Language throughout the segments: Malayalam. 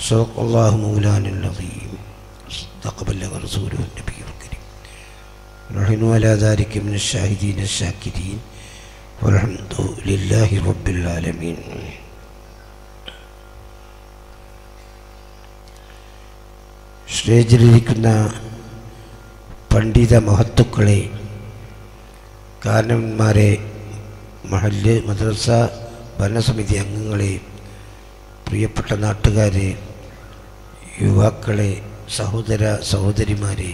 صدق الله مولانا العظيم صدق بلغ رسوله النبي الكريم نحن على ذلك من الشاهدين الشاكرين والحمد لله رب العالمين സ്റ്റേജിലിരിക്കുന്ന പണ്ഡിത മഹത്തുക്കളെ കാരണവന്മാരെ മഹല്ല് മദ്രസ ഭരണസമിതി അംഗങ്ങളെ പ്രിയപ്പെട്ട നാട്ടുകാരെ യുവാക്കളെ സഹോദര സഹോദരിമാരെ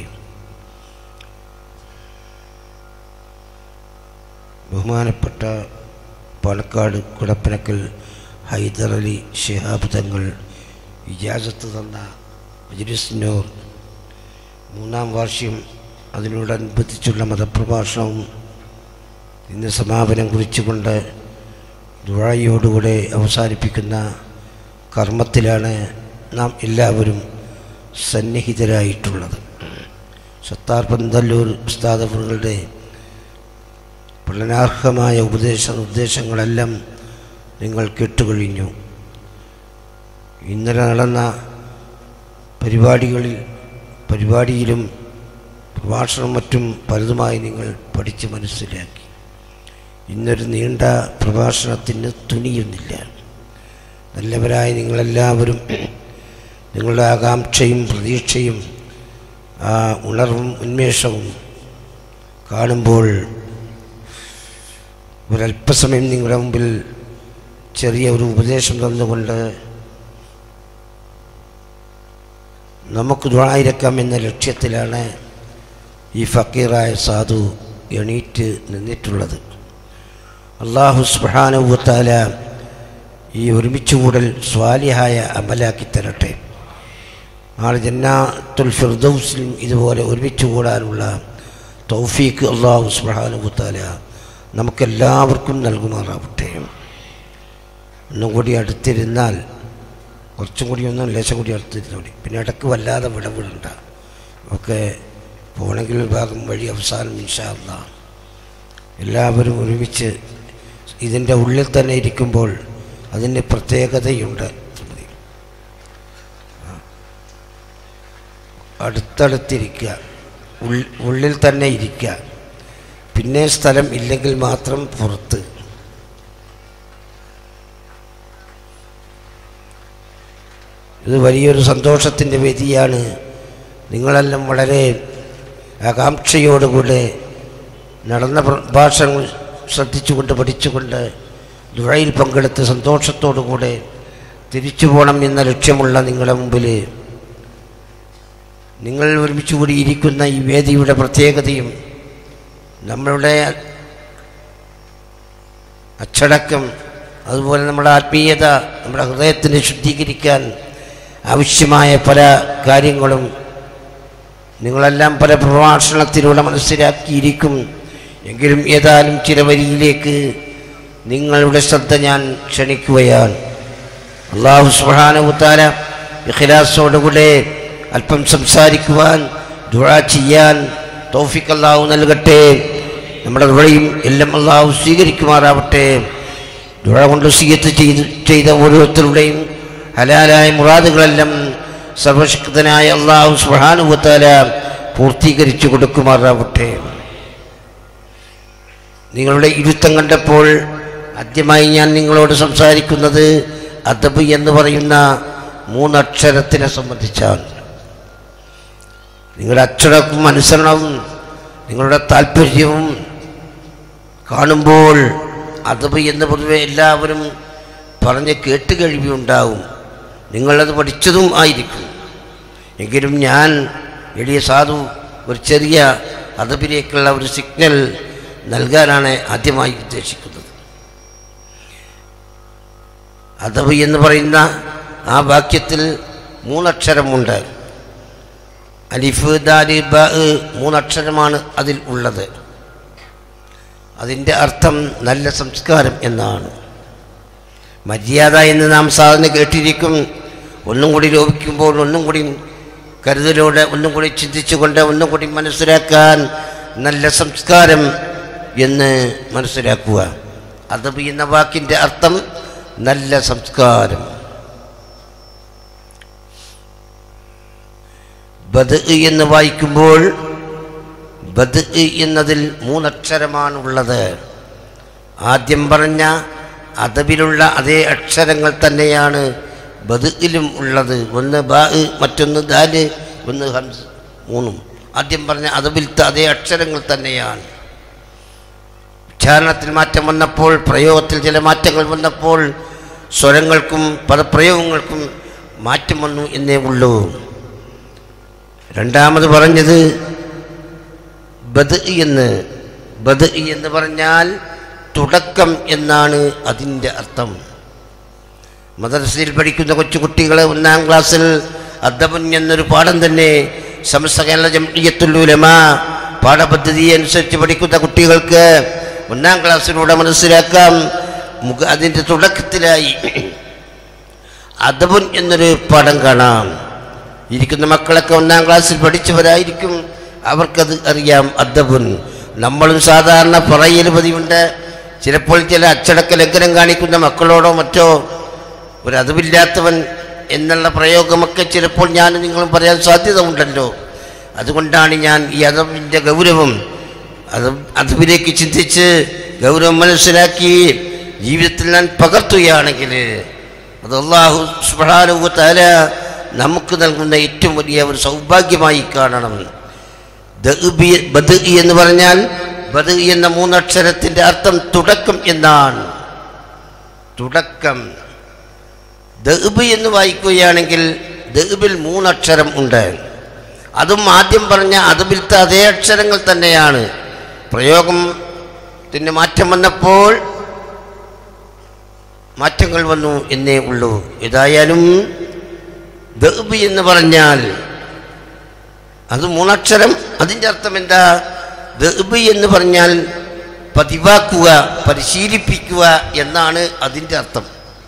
ബഹുമാനപ്പെട്ട പാലക്കാട് കുടപ്പനക്കൽ ഹൈദർ അലി ശിഹാബ് തങ്ങൾ ഇജാസത്ത് തന്ന മജ്ലിസിനോർ മൂന്നാം വാർഷികം അതിനോടനുബന്ധിച്ചുള്ള മതപ്രഭാഷണവും ഇന്ന് സമാപനം കുറിച്ചുകൊണ്ട് ദുഴയോടുകൂടെ അവസാനിപ്പിക്കുന്ന കർമ്മത്തിലാണ് നാം എല്ലാവരും സന്നിഹിതരായിട്ടുള്ളത് സത്താർ പന്തല്ലൂർ ഉസ്താദവറുകളുടെ പഠനാർഹമായ ഉപദേശ നിർദ്ദേശങ്ങളെല്ലാം നിങ്ങൾ കേട്ടുകഴിഞ്ഞു ഇന്നലെ നടന്ന പരിപാടികളിൽ പരിപാടിയിലും പ്രഭാഷണം മറ്റും പലതുമായി നിങ്ങൾ പഠിച്ച് മനസ്സിലാക്കി ഇന്നൊരു നീണ്ട പ്രഭാഷണത്തിന് തുനിയുന്നില്ല നല്ലവരായ നിങ്ങളെല്ലാവരും നിങ്ങളുടെ ആകാംക്ഷയും പ്രതീക്ഷയും ആ ഉണർവും ഉന്മേഷവും കാണുമ്പോൾ ഒരല്പസമയം നിങ്ങളുടെ മുമ്പിൽ ചെറിയ ഒരു ഉപദേശം തന്നുകൊണ്ട് നമുക്ക് ദുഴായിരക്കാം എന്ന ലക്ഷ്യത്തിലാണ് ഈ ഫക്കീറായ സാധു എണീറ്റ് നിന്നിട്ടുള്ളത് അള്ളാഹു സുബാനുവത്താല ഈ ഒരുമിച്ച് കൂടൽ സ്വാലിഹായ അമലാക്കി തരട്ടെ നാളെ ജന്നാത്തുൽ ഫിർദൗസിലും ഇതുപോലെ ഒരുമിച്ച് കൂടാനുള്ള തൗഫീക്ക് അള്ളാഹു സുബാനുവത്താല നമുക്കെല്ലാവർക്കും നൽകുമാറാവട്ടെ ഒന്നും കൂടി അടുത്തിരുന്നാൽ കുറച്ചും കൂടി ഒന്നും ലേശം കൂടി അടുത്തിരുന്നാൽ മതി പിന്നെ ഇടക്ക് വല്ലാതെ വിടവിടണ്ട ഒക്കെ പോണെങ്കിൽ ഭാഗം വഴി അവസാനം ഇൻഷാല്ല എല്ലാവരും ഒരുമിച്ച് ഇതിൻ്റെ ഉള്ളിൽ തന്നെ ഇരിക്കുമ്പോൾ അതിന് പ്രത്യേകതയുണ്ട് അടുത്തടുത്തിരിക്കുക ഉൾ- ഉള്ളിൽ തന്നെ ഇരിക്കുക പിന്നെ സ്ഥലം ഇല്ലെങ്കിൽ മാത്രം പുറത്ത് ഇത് വലിയൊരു സന്തോഷത്തിൻ്റെ വേദിയാണ് നിങ്ങളെല്ലാം വളരെ ആകാംക്ഷയോടുകൂടെ നടന്ന പ്രഭാഷണങ്ങൾ ശ്രദ്ധിച്ചുകൊണ്ട് പഠിച്ചുകൊണ്ട് ദുഴയിൽ പങ്കെടുത്ത് സന്തോഷത്തോടുകൂടെ തിരിച്ചു പോകണം എന്ന ലക്ഷ്യമുള്ള നിങ്ങളുടെ മുമ്പിൽ നിങ്ങൾ ഒരുമിച്ച് കൂടി ഇരിക്കുന്ന ഈ വേദിയുടെ പ്രത്യേകതയും നമ്മളുടെ അച്ചടക്കം അതുപോലെ നമ്മുടെ ആത്മീയത നമ്മുടെ ഹൃദയത്തിനെ ശുദ്ധീകരിക്കാൻ ആവശ്യമായ പല കാര്യങ്ങളും നിങ്ങളെല്ലാം പല പ്രഭാഷണത്തിലൂടെ മനസ്സിലാക്കിയിരിക്കും എങ്കിലും ഏതായാലും ചില വരിയിലേക്ക് നിങ്ങളുടെ ശ്രദ്ധ ഞാൻ ക്ഷണിക്കുകയാണ് അള്ളാഹു സുഹാനുത്താല ഇഖിലാസോടുകൂടെ അല്പം സംസാരിക്കുവാൻ ദുഴ ചെയ്യാൻ തൗഫിക്ക് അള്ളാഹു നൽകട്ടെ നമ്മുടെ ദുഴയും എല്ലാം അള്ളാഹു സ്വീകരിക്കുമാറാവട്ടെ ദുഴ കൊണ്ട് സ്വീയത്ത് ചെയ്ത് ചെയ്ത ഓരോരുത്തരുടെയും ഹലാലായ മുറാദുകളെല്ലാം സർവശക്തനായ അള്ളാഹു സുഹാനുവത്താല പൂർത്തീകരിച്ചു കൊടുക്കുമാറാവട്ടെ നിങ്ങളുടെ ഇരുത്തം കണ്ടപ്പോൾ ആദ്യമായി ഞാൻ നിങ്ങളോട് സംസാരിക്കുന്നത് അദബ് എന്ന് പറയുന്ന മൂന്നക്ഷരത്തിനെ സംബന്ധിച്ചാണ് നിങ്ങളുടെ അച്ചടക്കവും അനുസരണവും നിങ്ങളുടെ താല്പര്യവും കാണുമ്പോൾ അദബ് എന്ന് പൊതുവെ എല്ലാവരും പറഞ്ഞ് കേട്ട് കഴിവുണ്ടാവും നിങ്ങളത് പഠിച്ചതും ആയിരിക്കും എങ്കിലും ഞാൻ എളിയ സാധു ഒരു ചെറിയ അദബിലേക്കുള്ള ഒരു സിഗ്നൽ നൽകാനാണ് ആദ്യമായി ഉദ്ദേശിക്കുന്നത് അദബ് എന്ന് പറയുന്ന ആ വാക്യത്തിൽ മൂന്നക്ഷരമുണ്ട് അലിഫ് ദാല് ബ മൂന്നക്ഷരമാണ് അതിൽ ഉള്ളത് അതിൻ്റെ അർത്ഥം നല്ല സംസ്കാരം എന്നാണ് മര്യാദ എന്ന് നാം സാധാരണ കേട്ടിരിക്കും ഒന്നും കൂടി ലോപിക്കുമ്പോൾ ഒന്നും കൂടി കരുതലോടെ ഒന്നും കൂടി ചിന്തിച്ചുകൊണ്ട് ഒന്നും കൂടി മനസ്സിലാക്കാൻ നല്ല സംസ്കാരം എന്ന് മനസ്സിലാക്കുക അദബ് എന്ന വാക്കിൻ്റെ അർത്ഥം നല്ല സംസ്കാരം ബദ് എന്ന് വായിക്കുമ്പോൾ ബദ് എന്നതിൽ മൂന്നക്ഷരമാണുള്ളത് ആദ്യം പറഞ്ഞ അതബിലുള്ള അതേ അക്ഷരങ്ങൾ തന്നെയാണ് ബദുയിലും ഉള്ളത് ഒന്ന് ബാ മറ്റൊന്ന് ദാല് ഒന്ന് ഹംസ് മൂന്നും ആദ്യം പറഞ്ഞ അതബിലത്തെ അതേ അക്ഷരങ്ങൾ തന്നെയാണ് ഉച്ചാരണത്തിൽ മാറ്റം വന്നപ്പോൾ പ്രയോഗത്തിൽ ചില മാറ്റങ്ങൾ വന്നപ്പോൾ സ്വരങ്ങൾക്കും പദപ്രയോഗങ്ങൾക്കും മാറ്റം വന്നു എന്നേ ഉള്ളൂ രണ്ടാമത് പറഞ്ഞത് ബദ് എന്ന് ബദ് എന്ന് പറഞ്ഞാൽ തുടക്കം എന്നാണ് അതിൻ്റെ അർത്ഥം മദ്രസയിൽ പഠിക്കുന്ന കൊച്ചുകുട്ടികളെ ഒന്നാം ക്ലാസ്സിൽ അദ്ദബൻ എന്നൊരു പാഠം തന്നെ സമസ്ത കേരള ജംഇയ്യത്തുൽ പാഠപദ്ധതി അനുസരിച്ച് പഠിക്കുന്ന കുട്ടികൾക്ക് ഒന്നാം ക്ലാസ്സിലൂടെ മനസ്സിലാക്കാം മുഖ അതിൻ്റെ തുടക്കത്തിലായി അദബുൻ എന്നൊരു പാഠം കാണാം ഇരിക്കുന്ന മക്കളൊക്കെ ഒന്നാം ക്ലാസ്സിൽ പഠിച്ചവരായിരിക്കും അവർക്കത് അറിയാം അദ്ദബുൻ നമ്മളും സാധാരണ പറയൽ പതിവുണ്ട് ചിലപ്പോൾ ചില അച്ചടക്ക ലംഘനം കാണിക്കുന്ന മക്കളോടോ മറ്റോ ഒരു അതവില്ലാത്തവൻ എന്നുള്ള പ്രയോഗമൊക്കെ ചിലപ്പോൾ ഞാൻ നിങ്ങളും പറയാൻ സാധ്യത ഉണ്ടല്ലോ അതുകൊണ്ടാണ് ഞാൻ ഈ അതവിൻ്റെ ഗൗരവം അത് അതവിലേക്ക് ചിന്തിച്ച് ഗൗരവം മനസ്സിലാക്കി ജീവിതത്തിൽ ഞാൻ പകർത്തുകയാണെങ്കിൽ അത് അള്ളാഹു സുബ്ഹാനഹു തആല നമുക്ക് നൽകുന്ന ഏറ്റവും വലിയ ഒരു സൗഭാഗ്യമായി കാണണം ദഅ്ബി ബദ് എന്ന് പറഞ്ഞാൽ ബദ് എന്ന മൂന്നക്ഷരത്തിൻ്റെ അർത്ഥം തുടക്കം എന്നാണ് തുടക്കം ദഅ്ബ് എന്ന് വായിക്കുകയാണെങ്കിൽ ദഅ്ബിൽ മൂന്നക്ഷരം ഉണ്ട് അതും ആദ്യം പറഞ്ഞ അതുബിലത്തെ അതേ അക്ഷരങ്ങൾ തന്നെയാണ് പ്രയോഗത്തിന് മാറ്റം വന്നപ്പോൾ മാറ്റങ്ങൾ വന്നു എന്നേ ഉള്ളൂ ഏതായാലും ദഅ്ബ് എന്ന് പറഞ്ഞാൽ അത് മൂന്നക്ഷരം അതിൻ്റെ അർത്ഥം എന്താ ദഅ്ബ് എന്ന് പറഞ്ഞാൽ പതിവാക്കുക പരിശീലിപ്പിക്കുക എന്നാണ് അതിൻ്റെ അർത്ഥം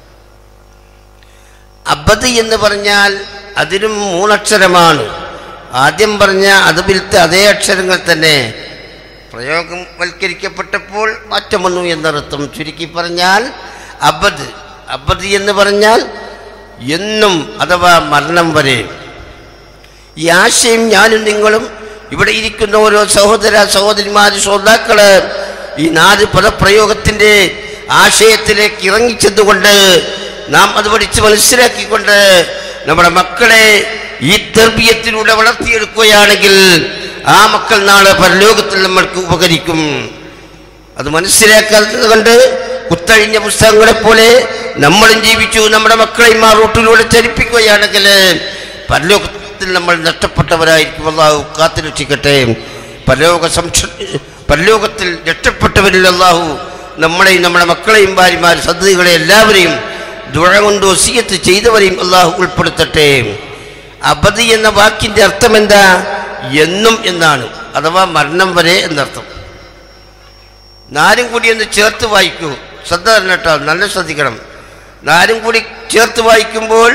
അബദ് എന്ന് പറഞ്ഞാൽ അതിനും മൂന്നക്ഷരമാണ് ആദ്യം പറഞ്ഞ അതുപിലത്തെ അതേ അക്ഷരങ്ങൾ തന്നെ പ്രയോഗം വൽക്കരിക്കപ്പെട്ടപ്പോൾ മാറ്റം വന്നു എന്നർത്ഥം ചുരുക്കി പറഞ്ഞാൽ അബദ് അബദ് എന്ന് പറഞ്ഞാൽ എന്നും അഥവാ മരണം വരെ ഈ ആശയം ഞാനും നിങ്ങളും ഇവിടെ ഇരിക്കുന്ന ഓരോ സഹോദര സഹോദരിമാര് ശ്രോതാക്കള് ഈ നാല് പദപ്രയോഗത്തിൻ്റെ ആശയത്തിലേക്ക് ഇറങ്ങിച്ചെന്നുകൊണ്ട് നാം അത് പഠിച്ച് മനസ്സിലാക്കിക്കൊണ്ട് നമ്മുടെ മക്കളെ ഈ തെർബീയത്തിലൂടെ വളർത്തിയെടുക്കുകയാണെങ്കിൽ ആ മക്കൾ നാളെ പരലോകത്തിൽ നമ്മൾക്ക് ഉപകരിക്കും അത് മനസ്സിലാക്കാത്തത് കൊണ്ട് കുത്തഴിഞ്ഞ പുസ്തകങ്ങളെ പോലെ നമ്മളും ജീവിച്ചു നമ്മുടെ മക്കളെയും ആ റൂട്ടിലൂടെ ചലിപ്പിക്കുകയാണെങ്കിൽ പരലോകത്തിൽ നമ്മൾ നഷ്ടപ്പെട്ടവരായിരിക്കും അള്ളാഹു കാത്തുരക്ഷിക്കട്ടെ പരലോക സംക്ഷ പരലോകത്തിൽ രക്ഷപ്പെട്ടവരിൽ അള്ളാഹു നമ്മളെയും നമ്മുടെ മക്കളെയും ഭാര്യമാർ സദ്യകളെ എല്ലാവരെയും ദുഴ കൊണ്ട് വസീയത്ത് ചെയ്തവരെയും അള്ളാഹു ഉൾപ്പെടുത്തട്ടെ അബദി എന്ന വാക്കിന്റെ അർത്ഥം എന്താ എന്നും എന്നാണ് അഥവാ മരണം വരെ എന്നർത്ഥം നാലും കൂടി ഒന്ന് ചേർത്ത് വായിക്കൂ ശ്രദ്ധ തരണം കേട്ടോ നല്ല ശ്രദ്ധിക്കണം നാലും കൂടി ചേർത്ത് വായിക്കുമ്പോൾ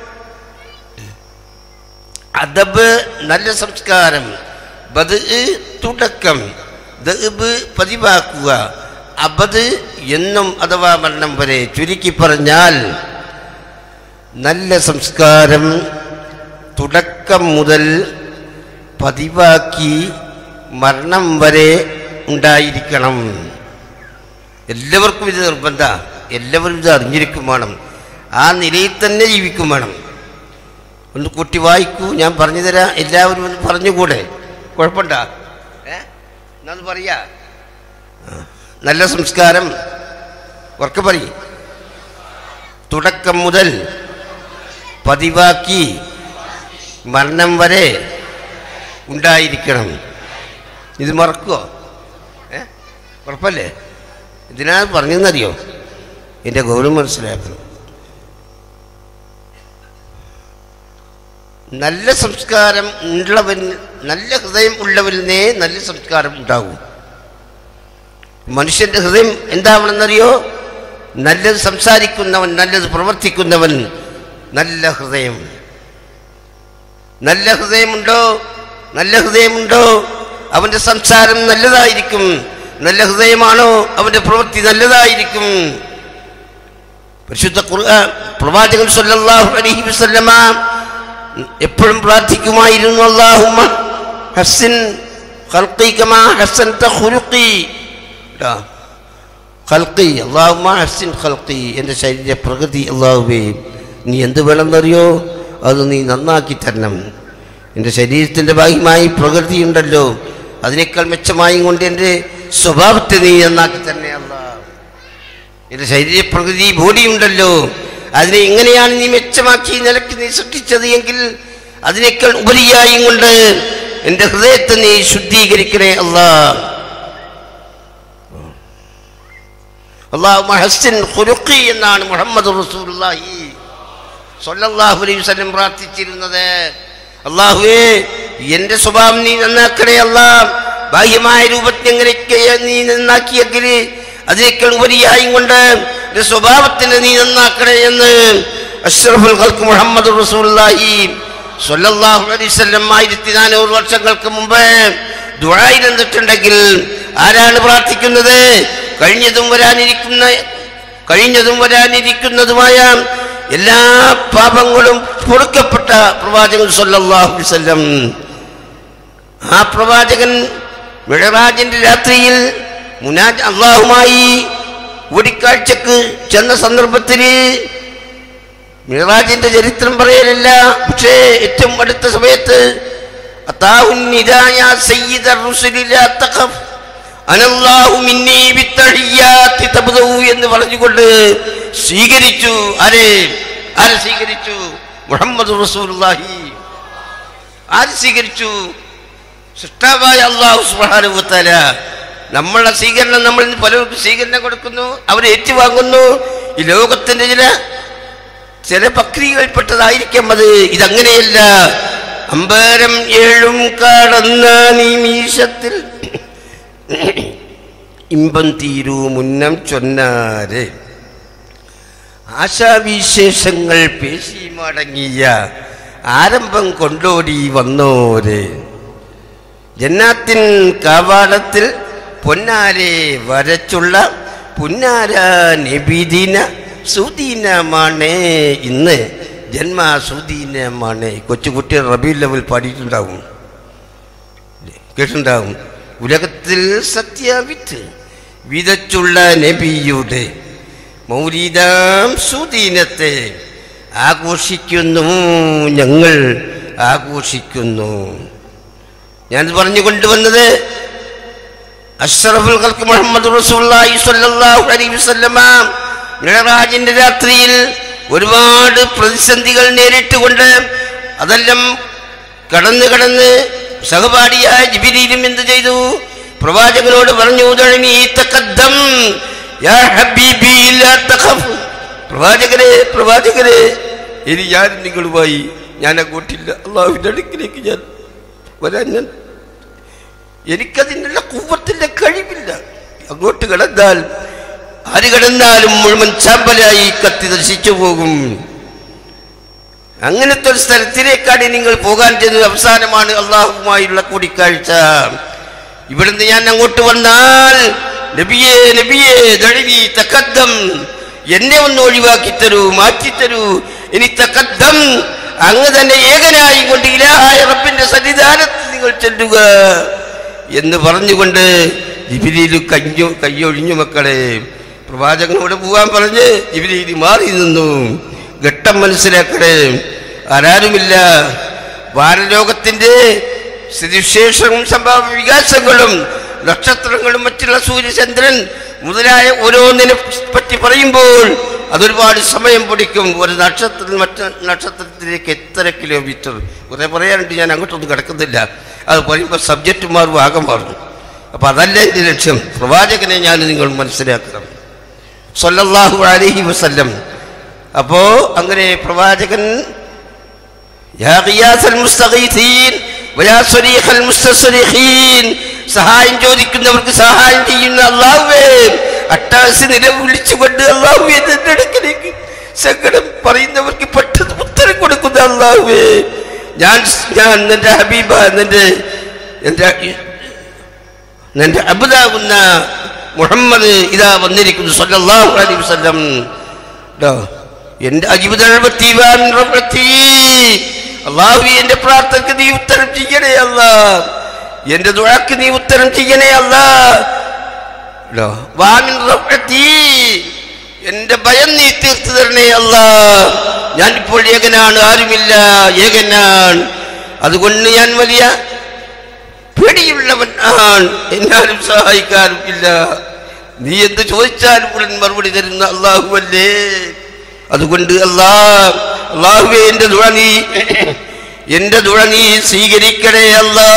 അദബ് നല്ല സംസ്കാരം ബദ് തുടക്കം ദബ് പതിവാക്കുക അബദ് എന്നും അഥവാ മരണം വരെ ചുരുക്കി പറഞ്ഞാൽ നല്ല സംസ്കാരം തുടക്കം മുതൽ പതിവാക്കി മരണം വരെ ഉണ്ടായിരിക്കണം എല്ലാവർക്കും ഇത് നിർബന്ധ എല്ലാവരും ഇത് അറിഞ്ഞിരിക്കും വേണം ആ നിലയിൽ തന്നെ ജീവിക്കും വേണം ഒന്ന് കൂട്ടി വായിക്കൂ ഞാൻ പറഞ്ഞു തരാം എല്ലാവരും ഒന്ന് പറഞ്ഞുകൂടെ കുഴപ്പമുണ്ടാ ഏ എന്നത് പറയാ ആ. നല്ല സംസ്കാരം ഉറക്കെ പറയും തുടക്കം മുതൽ പതിവാക്കി മരണം വരെ ഉണ്ടായിരിക്കണം ഇത് മറക്കുമോ ഏ ഉറപ്പല്ലേ ഇതിനാണ് പറഞ്ഞെന്നറിയോ എൻ്റെ ഗൗരവം മനസ്സിലാക്കണം നല്ല സംസ്കാരം ഉള്ളവൻ നല്ല ഹൃദയം ഉള്ളവരിനെ നല്ല സംസ്കാരം ഉണ്ടാകും മനുഷ്യന്റെ ഹൃദയം എന്താവണമെന്നറിയോ നല്ലത് സംസാരിക്കുന്നവൻ നല്ലത് പ്രവർത്തിക്കുന്നവൻ നല്ല ഹൃദയം നല്ല ഹൃദയമുണ്ടോ നല്ല ഹൃദയമുണ്ടോ അവന്റെ സംസാരം നല്ലതായിരിക്കും നല്ല ഹൃദയമാണോ അവന്റെ പ്രവൃത്തി നല്ലതായിരിക്കും പരിശുദ്ധ ഖുർആൻ പ്രവാചകൻ സല്ലല്ലാഹു അലൈഹി വസല്ലമ എപ്പോഴും പ്രാർത്ഥിക്കുമായിരുന്നു അള്ളാഹുമ്മ ഹസ്സിൻ ഖൽഖി കമാ ഹസ്സൻത ഖുലുഖി ടാ. ഖൽഖി അള്ളാഹുമ്മ ഹസ്സിൻ ഖൽഖി എൻ്റെ ശരീര പ്രകൃതി അള്ളാഹുവേ നീ എന്ത് വേണമെന്നറിയോ അത് നീ നന്നാക്കി തരണം എൻ്റെ ശരീരത്തിൻ്റെ ഭാഗ്യമായി പ്രകൃതി ഉണ്ടല്ലോ അതിനേക്കാൾ മെച്ചമായും കൊണ്ട് എൻ്റെ സ്വഭാവത്തെ നീ നന്നാക്കി തന്നെ അല്ലാ എൻ്റെ ശരീരപ്രകൃതി ബോഡിയുണ്ടല്ലോ അതിനെ എങ്ങനെയാണ് നീ മെച്ചമാക്കി ഈ നിലയ്ക്ക് നീ സൃഷ്ടിച്ചത് എങ്കിൽ അതിനേക്കാൾ ഉപരിയായും കൊണ്ട് എൻ്റെ ഹൃദയത്തെ നീ ശുദ്ധീകരിക്കണേ അല്ലാ അള്ളാഹു ഹസ്സിൻ ഖുലുഖി എന്നാണ് മുഹമ്മദ് റസൂലുള്ളാഹി സ്വല്ലല്ലാഹു അലൈഹി വസല്ലം പ്രാർത്ഥിച്ചിരുന്നത് അള്ളാഹുവേ എൻ്റെ സ്വഭാവം നീ നന്നാക്കണേ അല്ലാ ബാഹ്യമായ രൂപത്തെ എങ്ങനെയൊക്കെ നീ നന്നാക്കിയെങ്കിൽ അതിനേക്കാൾ ഉപരിയായും കൊണ്ട് എൻ്റെ സ്വഭാവത്തിന് നീ നന്നാക്കണേ എന്ന് അഷ്റഫുൽ ഖൽക്ക് മുഹമ്മദ് റസൂലുള്ളാഹി സ്വല്ലല്ലാഹു അലൈഹി വസല്ലം ആയിരത്തി നാനൂറ് വർഷങ്ങൾക്ക് മുമ്പ് ദുആയിൽ എന്നിട്ടുണ്ടെങ്കിൽ ആരാണ് പ്രാർത്ഥിക്കുന്നത് കഴിഞ്ഞതും വരാനിരിക്കുന്ന കഴിഞ്ഞതും വരാനിരിക്കുന്നതുമായ എല്ലാ പാപങ്ങളും പൊറുക്കപ്പെട്ട പ്രവാചകൻ സല്ലല്ലാഹു അലൈഹി വസല്ലം ആ പ്രവാചകൻ മിഴറാജിന്റെ രാത്രിയിൽ മുനാജ് അള്ളാഹുമായി കൂടിക്കാഴ്ചക്ക് ചെന്ന സന്ദർഭത്തിൽ മിഴറാജിന്റെ ചരിത്രം പറയലില്ല പക്ഷേ ഏറ്റവും അടുത്ത സമയത്ത് അത്താഹുൻ നിദായ സയ്യിദ റുസുലി ലാ തഖഫ് അനല്ലാഹു മിന്നി ബിത്തഹിയ്യാത്തി തബ്ദു എന്ന് പറഞ്ഞുകൊണ്ട് സ്വീകരിച്ചു ആരെ ആരെ സ്വീകരിച്ചു മുഹമ്മദ് റസൂലുള്ളാഹി ആര് സ്വീകരിച്ചു സൃഷ്ടാവായ അള്ളാഹു സുബ്ഹാനഹു വതആല നമ്മളെ സ്വീകരണം നമ്മൾ ഇന്ന് പലർക്കും സ്വീകരണം കൊടുക്കുന്നു അവരെ ഏറ്റുവാങ്ങുന്നു ഈ ലോകത്തിന്റെ ചില ചില പ്രക്രിയകൾപ്പെട്ടതായിരിക്കാം അത് ഇതങ്ങനെയല്ല അമ്പരം ഏഴും കടന്ന നിമിഷത്തിൽ ഇമ്പം തീരൂ മുന്നം ചൊന്നാരെ ആശാവിശേഷങ്ങൾ പേശി മടങ്ങിയ ആരംഭം കൊണ്ടോടി വന്നോരെ ജന്നാത്തിൻ കാവാടത്തിൽ പൊന്നാരെ വരച്ചുള്ള പുന്നാര നബിദിന സുദീനമാണ് ഇന്ന് ജന്മ സുദീനമാണ് കൊച്ചുകുട്ടി റബി ലെവൽ പാടിയിട്ടുണ്ടാവും കേട്ടിട്ടുണ്ടാവും ഉലകത്തിൽ സത്യവിത്ത് വിതച്ചുള്ള നബിയുടെ മൗലിദാം സുദീനത്തെ ആഘോഷിക്കുന്നു ഞങ്ങൾ ആഘോഷിക്കുന്നു ഞാൻ പറഞ്ഞു കൊണ്ടുവന്നത് അഷ്റഫുൽ ഖൽക്ക് മുഹമ്മദ് റസൂലുള്ളാഹി സ്വല്ലല്ലാഹു അലൈഹി വസല്ലമ മിഹ്റാജിന്റെ രാത്രിയിൽ ഒരുപാട് പ്രതിസന്ധികൾ നേരിട്ടുകൊണ്ട് അതെല്ലാം കടന്ന് കടന്ന് സഹപാഠിയായ ജിബിരിയിലും എന്ത് ചെയ്തു പ്രവാചകനോട് പറഞ്ഞു "ദഅനി തഖദ്ദം യാ ഹബീബി ലാ തഖഫ്." പ്രവാചകരെ പ്രവാചകരെ ഇനി ഞാൻ നിങ്ങളുമായി ഞാൻ അങ്ങോട്ടില്ല അള്ളാഹുവിൻ്റെ അടുക്കിലേക്ക് ഞാൻ വരാൻ ഞാൻ എനിക്കതിനുള്ള കൂവത്തിന്റെ കഴിവില്ല അങ്ങോട്ട് കിടന്നാൽ ആര് കിടന്നാലും മുഴുവൻ ചാമ്പലായി കത്തി നശിച്ചു പോകും അങ്ങനത്തെ ഒരു സ്ഥലത്തിലേക്കാണ് നിങ്ങൾ പോകാൻ ചെന്നത് അവസാനമാണ് അള്ളാഹുമായുള്ള കൂടിക്കാഴ്ച ഇവിടുന്ന് ഞാൻ അങ്ങോട്ട് വന്നാൽ നബിയേ നബിയേ ദഴവി തക്കദ്ദം എന്നെ ഒന്ന് ഒഴിവാക്കി തരൂ മാറ്റിത്തരൂ ഇനി തക്കദ്ദം അങ്ങ് തന്നെ ഏകനായി കൊണ്ട് ഇലാഹായ റബ്ബിന്റെ സന്നിധാനത്തിൽ നിങ്ങൾ ചെല്ലുക എന്ന് പറഞ്ഞുകൊണ്ട് ജിബിലിയിൽ കഞ്ഞു കയ്യൊഴിഞ്ഞു മക്കളെ പ്രവാചകനോട് പോകാൻ പറഞ്ഞ് ജിബിലിയിൽ മാറി നിന്നു ഘട്ടം മനസ്സിലാക്കണേ ആരാരുമില്ല വാനലോകത്തിന്റെ സ്ഥിതിവിശേഷവും സംഭവ വികാസങ്ങളും നക്ഷത്രങ്ങളും മറ്റുള്ള സൂര്യചന്ദ്രൻ മുതലായ ഓരോന്നിനെ പറ്റി പറയുമ്പോൾ അതൊരുപാട് സമയം പിടിക്കും ഒരു നക്ഷത്രത്തിൽ മറ്റു നക്ഷത്രത്തിലേക്ക് എത്ര കിലോമീറ്റർ കുറെ പറയാനുണ്ട് ഞാൻ അങ്ങോട്ടൊന്നും കിടക്കുന്നില്ല അത് പറയുമ്പോൾ സബ്ജക്റ്റ് മാറും ആകം മാറും അപ്പം അതല്ല എൻ്റെ ലക്ഷ്യം പ്രവാചകനെ ഞാൻ നിങ്ങൾ മനസ്സിലാക്കണം സല്ലല്ലാഹു അലൈഹി വസല്ലം അപ്പോ അങ്ങനെ പ്രവാചകൻ യാ ഖിയാസൽ മുസ്തഗീഥീൻ വയാ സ്വരീഖൽ മുസ്തസ്രിഖീൻ സഹായം ചോദിക്കുന്നവർക്ക് സഹായം ചെയ്യുന്ന അള്ളാഹുവേ അട്ടാസ് നിലവിളിച്ചുകൊണ്ട് അള്ളാഹുവേ നിന്റെ അടുക്കിലേക്ക് സങ്കടം പറയുന്നവർക്ക് പെട്ടെന്ന് ഉത്തരം കൊടുക്കുന്ന അള്ളാഹുവേ ഞാൻ ഞാൻ നിന്റെ ഹബീബ നിന്റെ എൻ്റെ നിന്റെ അബുദാകുന്ന മുഹമ്മദ് ഇതാ വന്നിരിക്കുന്നു സല്ലല്ലാഹു അലൈഹി വസല്ലം ട്ടോ. എൻ്റെ അജിബുദി അള്ളാഹു എന്റെ പ്രാർത്ഥനക്ക് നീ ഉത്തരം ചെയ്യണേ അല്ല എന്റെ ദുഴക്ക് നീ ഉത്തരം ചെയ്യണേ അല്ല ല്ലോ. വാമിൻ റഹ്മത്തി. എന്റെ ഭയം നീ തീർത്തു തരണേ അല്ല ഞാനിപ്പോൾ ഏകനാണ് ആരുമില്ല ഏകനാണ് അതുകൊണ്ട് ഞാൻ വലിയ പേടിയുള്ളവൻ ആണ് എന്നാലും സഹായിക്കാനും ഇല്ല നീ എന്ത് ചോദിച്ചാലും ഉടൻ മറുപടി തരുന്ന അള്ളാഹുവല്ലേ അതുകൊണ്ട് അല്ലാ അള്ളാഹുവേ എന്റെ ദുഴ നീ എന്റെ ദുഴ നീ സ്വീകരിക്കണേ അല്ലാ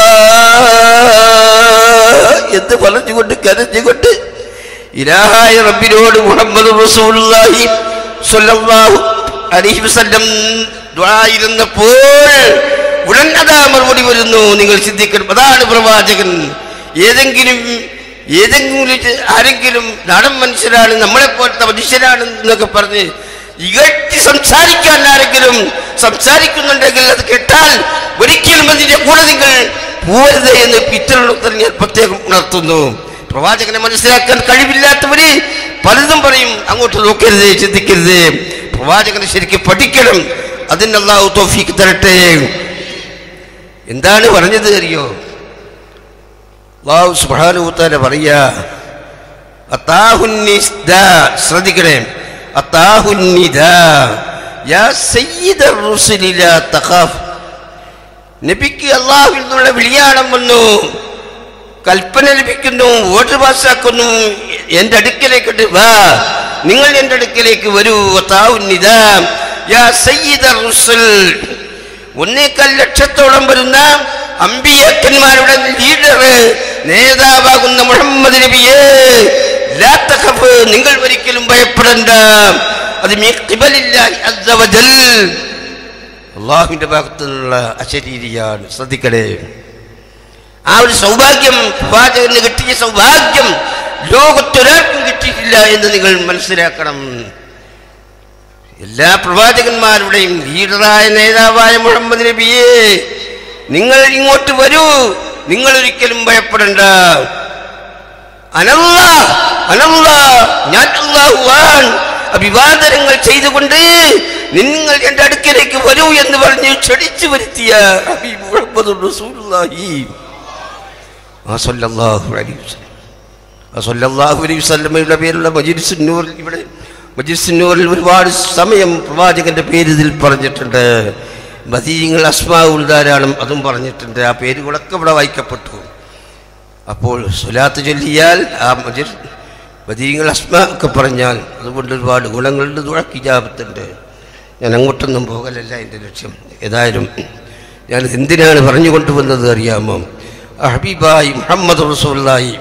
എന്ന് പറഞ്ഞുകൊണ്ട് കരഞ്ഞുകൊണ്ട് ഇലാഹായ റബ്ബിനോട് മുഹമ്മദ് റസൂലുള്ളാഹി സ്വല്ലല്ലാഹു അലൈഹി വസല്ലം ദുആയിരുന്നപ്പോൾ ഉടൻ അതാ മറുപടി വരുന്നു നിങ്ങൾ ചിന്തിക്കണം അതാണ് പ്രവാചകൻ ഏതെങ്കിലും ഏതെങ്കിലും ഒരു ആരെങ്കിലും നാടൻ മനുഷ്യരാണ് നമ്മളെ പോലത്തെ മനുഷ്യരാണ് എന്നൊക്കെ പറഞ്ഞ് ഇകഴ്ത്തി സംസാരിക്കാൻ ആരെങ്കിലും സംസാരിക്കുന്നുണ്ടെങ്കിൽ അത് കേട്ടാൽ ഒരിക്കലും അതിന്റെ കൂടെ നിങ്ങൾ പോരുത് എന്ന് പിത്തലുത്തരം ഞാൻ പ്രത്യേകം ഉണർത്തുന്നു പ്രവാചകനെ മനസ്സിലാക്കാൻ കഴിവില്ലാത്തവര് പലതും പറയും അങ്ങോട്ട് നോക്കരുത് ചിന്തിക്കരുത് പ്രവാചകനെ ശരിക്കും പഠിക്കണം അതിന് അള്ളാഹു തോഫിക്ക് തരട്ടെ എന്താണ് പറഞ്ഞത് അറിയോ അള്ളാഹു സുബ്ഹാനഹു പറയാ അത്താഹുന്നിസ്ദ ശ്രദ്ധിക്കണേ അത്താഹുന്നിദ യാ സയ്യിദ റുസുലി ലാ തഖാഫ് നബിക്ക് അള്ളാഹുവിൽ നിന്നുള്ള വിളിയാണം വന്നു കൽപ്പന ലഭിക്കുന്നു വോട്ട് പാസ്സാക്കുന്നു എൻ്റെ അടുക്കലേക്ക് വാ നിങ്ങൾ എൻ്റെ അടുക്കലേക്ക് വരൂ അത്താഹുന്നിദ യാ സയ്യിദ റുസുൽ ഒന്നേക്കാൽ ലക്ഷത്തോളം വരുന്ന അമ്പിയക്കന്മാരുടെ ലീഡർ നേതാവാകുന്ന മുഹമ്മദ് നബിയെ ലാ തഖഫ് നിങ്ങൾ ഒരിക്കലും ഭയപ്പെടണ്ട അത് മീ ഖിബലില്ലാഹി അസ്സ വജൽ അള്ളാഹുവിന്റെ ഭാഗത്തു നിന്നുള്ള അശരീരിയാണ് ശ്രദ്ധിക്കണേ ആ ഒരു സൗഭാഗ്യം പ്രവാചകന് കിട്ടിയ സൗഭാഗ്യം ലോകത്തൊരാൾക്കും കിട്ടിയിട്ടില്ല എന്ന് നിങ്ങൾ മനസ്സിലാക്കണം എല്ലാ പ്രവാചകന്മാരുടെയും ലീഡറായ നേതാവായ മുഹമ്മദ് നബിയെ നിങ്ങൾ ഇങ്ങോട്ട് വരൂ നിങ്ങൾ ഒരിക്കലും ഭയപ്പെടണ്ട അനല്ല അനല്ല ഞാൻ അള്ളാഹുവാൻ അഭിവാദനങ്ങൾ ചെയ്തുകൊണ്ട് നിങ്ങൾ എൻ്റെ അടുക്കലേക്ക് വരൂ എന്ന് പറഞ്ഞ് ക്ഷണിച്ചു വരുത്തിയ ഹബീബ് മുഹമ്മദ് റസൂലുള്ളാഹി ആ സല്ലല്ലാഹു അലൈഹി വസല്ലം ആ സല്ലല്ലാഹു അലൈഹി വസല്ലമയുടെ പേരുള്ള മജിലിസുന്നൂറിൽ ഇവിടെ മജിലിസുന്നൂറിൽ ഒരുപാട് സമയം പ്രവാചകന്റെ പേര് ഇതിൽ പറഞ്ഞിട്ടുണ്ട് മദീങ്ങൾ അസ്മാവുൽ ധാരാളം അതും പറഞ്ഞിട്ടുണ്ട് ആ പേരുകളൊക്കെ ഇവിടെ വായിക്കപ്പെട്ടു അപ്പോൾ സുലാത്ത് ചൊല്ലിയാൽ ആ മജിൽ മദീങ്ങൾ അസ്മ ഒക്കെ പറഞ്ഞാൽ അതുകൊണ്ട് ഒരുപാട് ഗുണങ്ങളുണ്ട് ദുഴക്കിജാപത്തുണ്ട് ഞാൻ അങ്ങോട്ടൊന്നും പോകലല്ല എൻ്റെ ലക്ഷ്യം ഏതായാലും ഞാൻ എന്തിനാണ് പറഞ്ഞു കൊണ്ടുവന്നത് അറിയാമോ ഹബീബായി മുഹമ്മദ് റസൂല്ലായി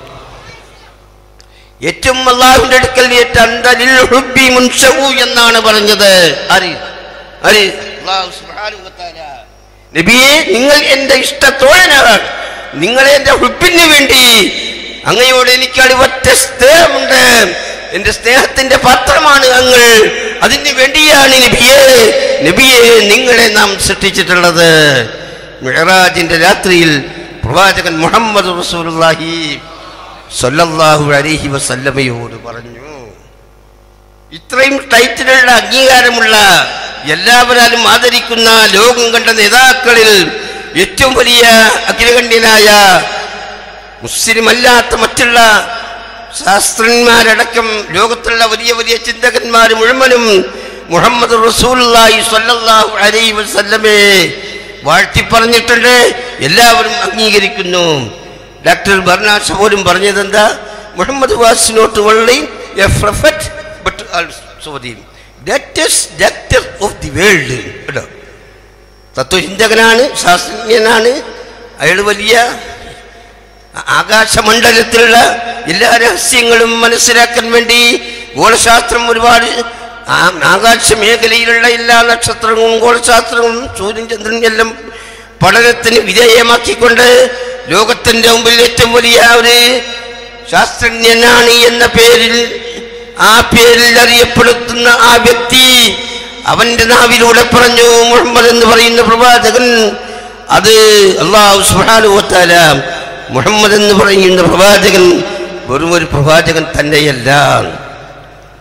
ഏറ്റവും അള്ളാഹുവിന്റെ അടുക്കൽ ഏറ്റലിൽ ഹുബി മുൻഷവു എന്നാണ് പറഞ്ഞത് അരി അരി അല്ലാഹു സുബ്ഹാനഹു വ തആല നബിയെ നിങ്ങൾ എൻ്റെ ഇഷ്ടത്തോഴനാണ് നിങ്ങൾ എൻ്റെ ഹുബിന് വേണ്ടി അങ്ങയോട് എനിക്ക് അടിവറ്റ സ്നേഹമുണ്ട് എൻ്റെ സ്നേഹത്തിന്റെ പാത്രമാണ് അങ്ങ് അതിന് വേണ്ടിയാണ് നബിയെ നബിയെ നിങ്ങളെ നാം സൃഷ്ടിച്ചിട്ടുള്ളത് മിഹറാജിന്റെ രാത്രിയിൽ പ്രവാചകൻ മുഹമ്മദ് റസൂലുള്ളാഹി സല്ലല്ലാഹു അലൈഹി വസല്ലമയോട് പറഞ്ഞു ഇത്രയും ടൈറ്റിലുള്ള അംഗീകാരമുള്ള എല്ലാവരാലും ആദരിക്കുന്ന ലോകം കണ്ട നേതാക്കളിൽ ഏറ്റവും വലിയ അഗ്രഗണ്യനായ മുസ്ലിം അല്ലാത്ത മറ്റുള്ള ശാസ്ത്രന്മാരടക്കം ലോകത്തുള്ള വലിയ വലിയ ചിന്തകന്മാർ മുഴുവനും മുഹമ്മദ് റസൂലുള്ളാഹി സ്വല്ലല്ലാഹു അലൈഹി വസല്ലമയെ വാഴ്ത്തി പറഞ്ഞിട്ടുണ്ട് എല്ലാവരും അംഗീകരിക്കുന്നു ഡോക്ടർ ബർണാഷ പോലും പറഞ്ഞത് എന്താ Muhammad was not only a prophet but also the greatest doctor of the world കേട്ടോ തത്വചിന്തകനാണ് ശാസ്ത്രജ്ഞനാണ് അയാൾ വലിയ ആകാശമണ്ഡലത്തിലുള്ള എല്ലാ രഹസ്യങ്ങളും മനസ്സിലാക്കാൻ വേണ്ടി ഗോളശാസ്ത്രം ഒരുപാട് ആ- ആകാശ മേഖലയിലുള്ള എല്ലാ നക്ഷത്രങ്ങളും ഗോളശാസ്ത്രങ്ങളും സൂര്യൻ ചന്ദ്രൻ എല്ലാം പഠനത്തിന് വിധേയമാക്കിക്കൊണ്ട് ലോകത്തിന്റെ മുമ്പിൽ ഏറ്റവും വലിയ ഒരു ശാസ്ത്രജ്ഞനാണ് എന്ന പേരിൽ ആ പേരിൽ അറിയപ്പെടുത്തുന്ന ആ വ്യക്തി അവന്റെ നാവിലൂടെ പറഞ്ഞു മുഹമ്മദ് എന്ന് പറയുന്ന പ്രവാചകൻ അത് അള്ളാഹു സുബ്ഹാനഹു വ തആല മുഹമ്മദ് എന്ന് പറയുന്ന പ്രവാചകൻ വെറും ഒരു പ്രവാചകൻ തന്നെയല്ല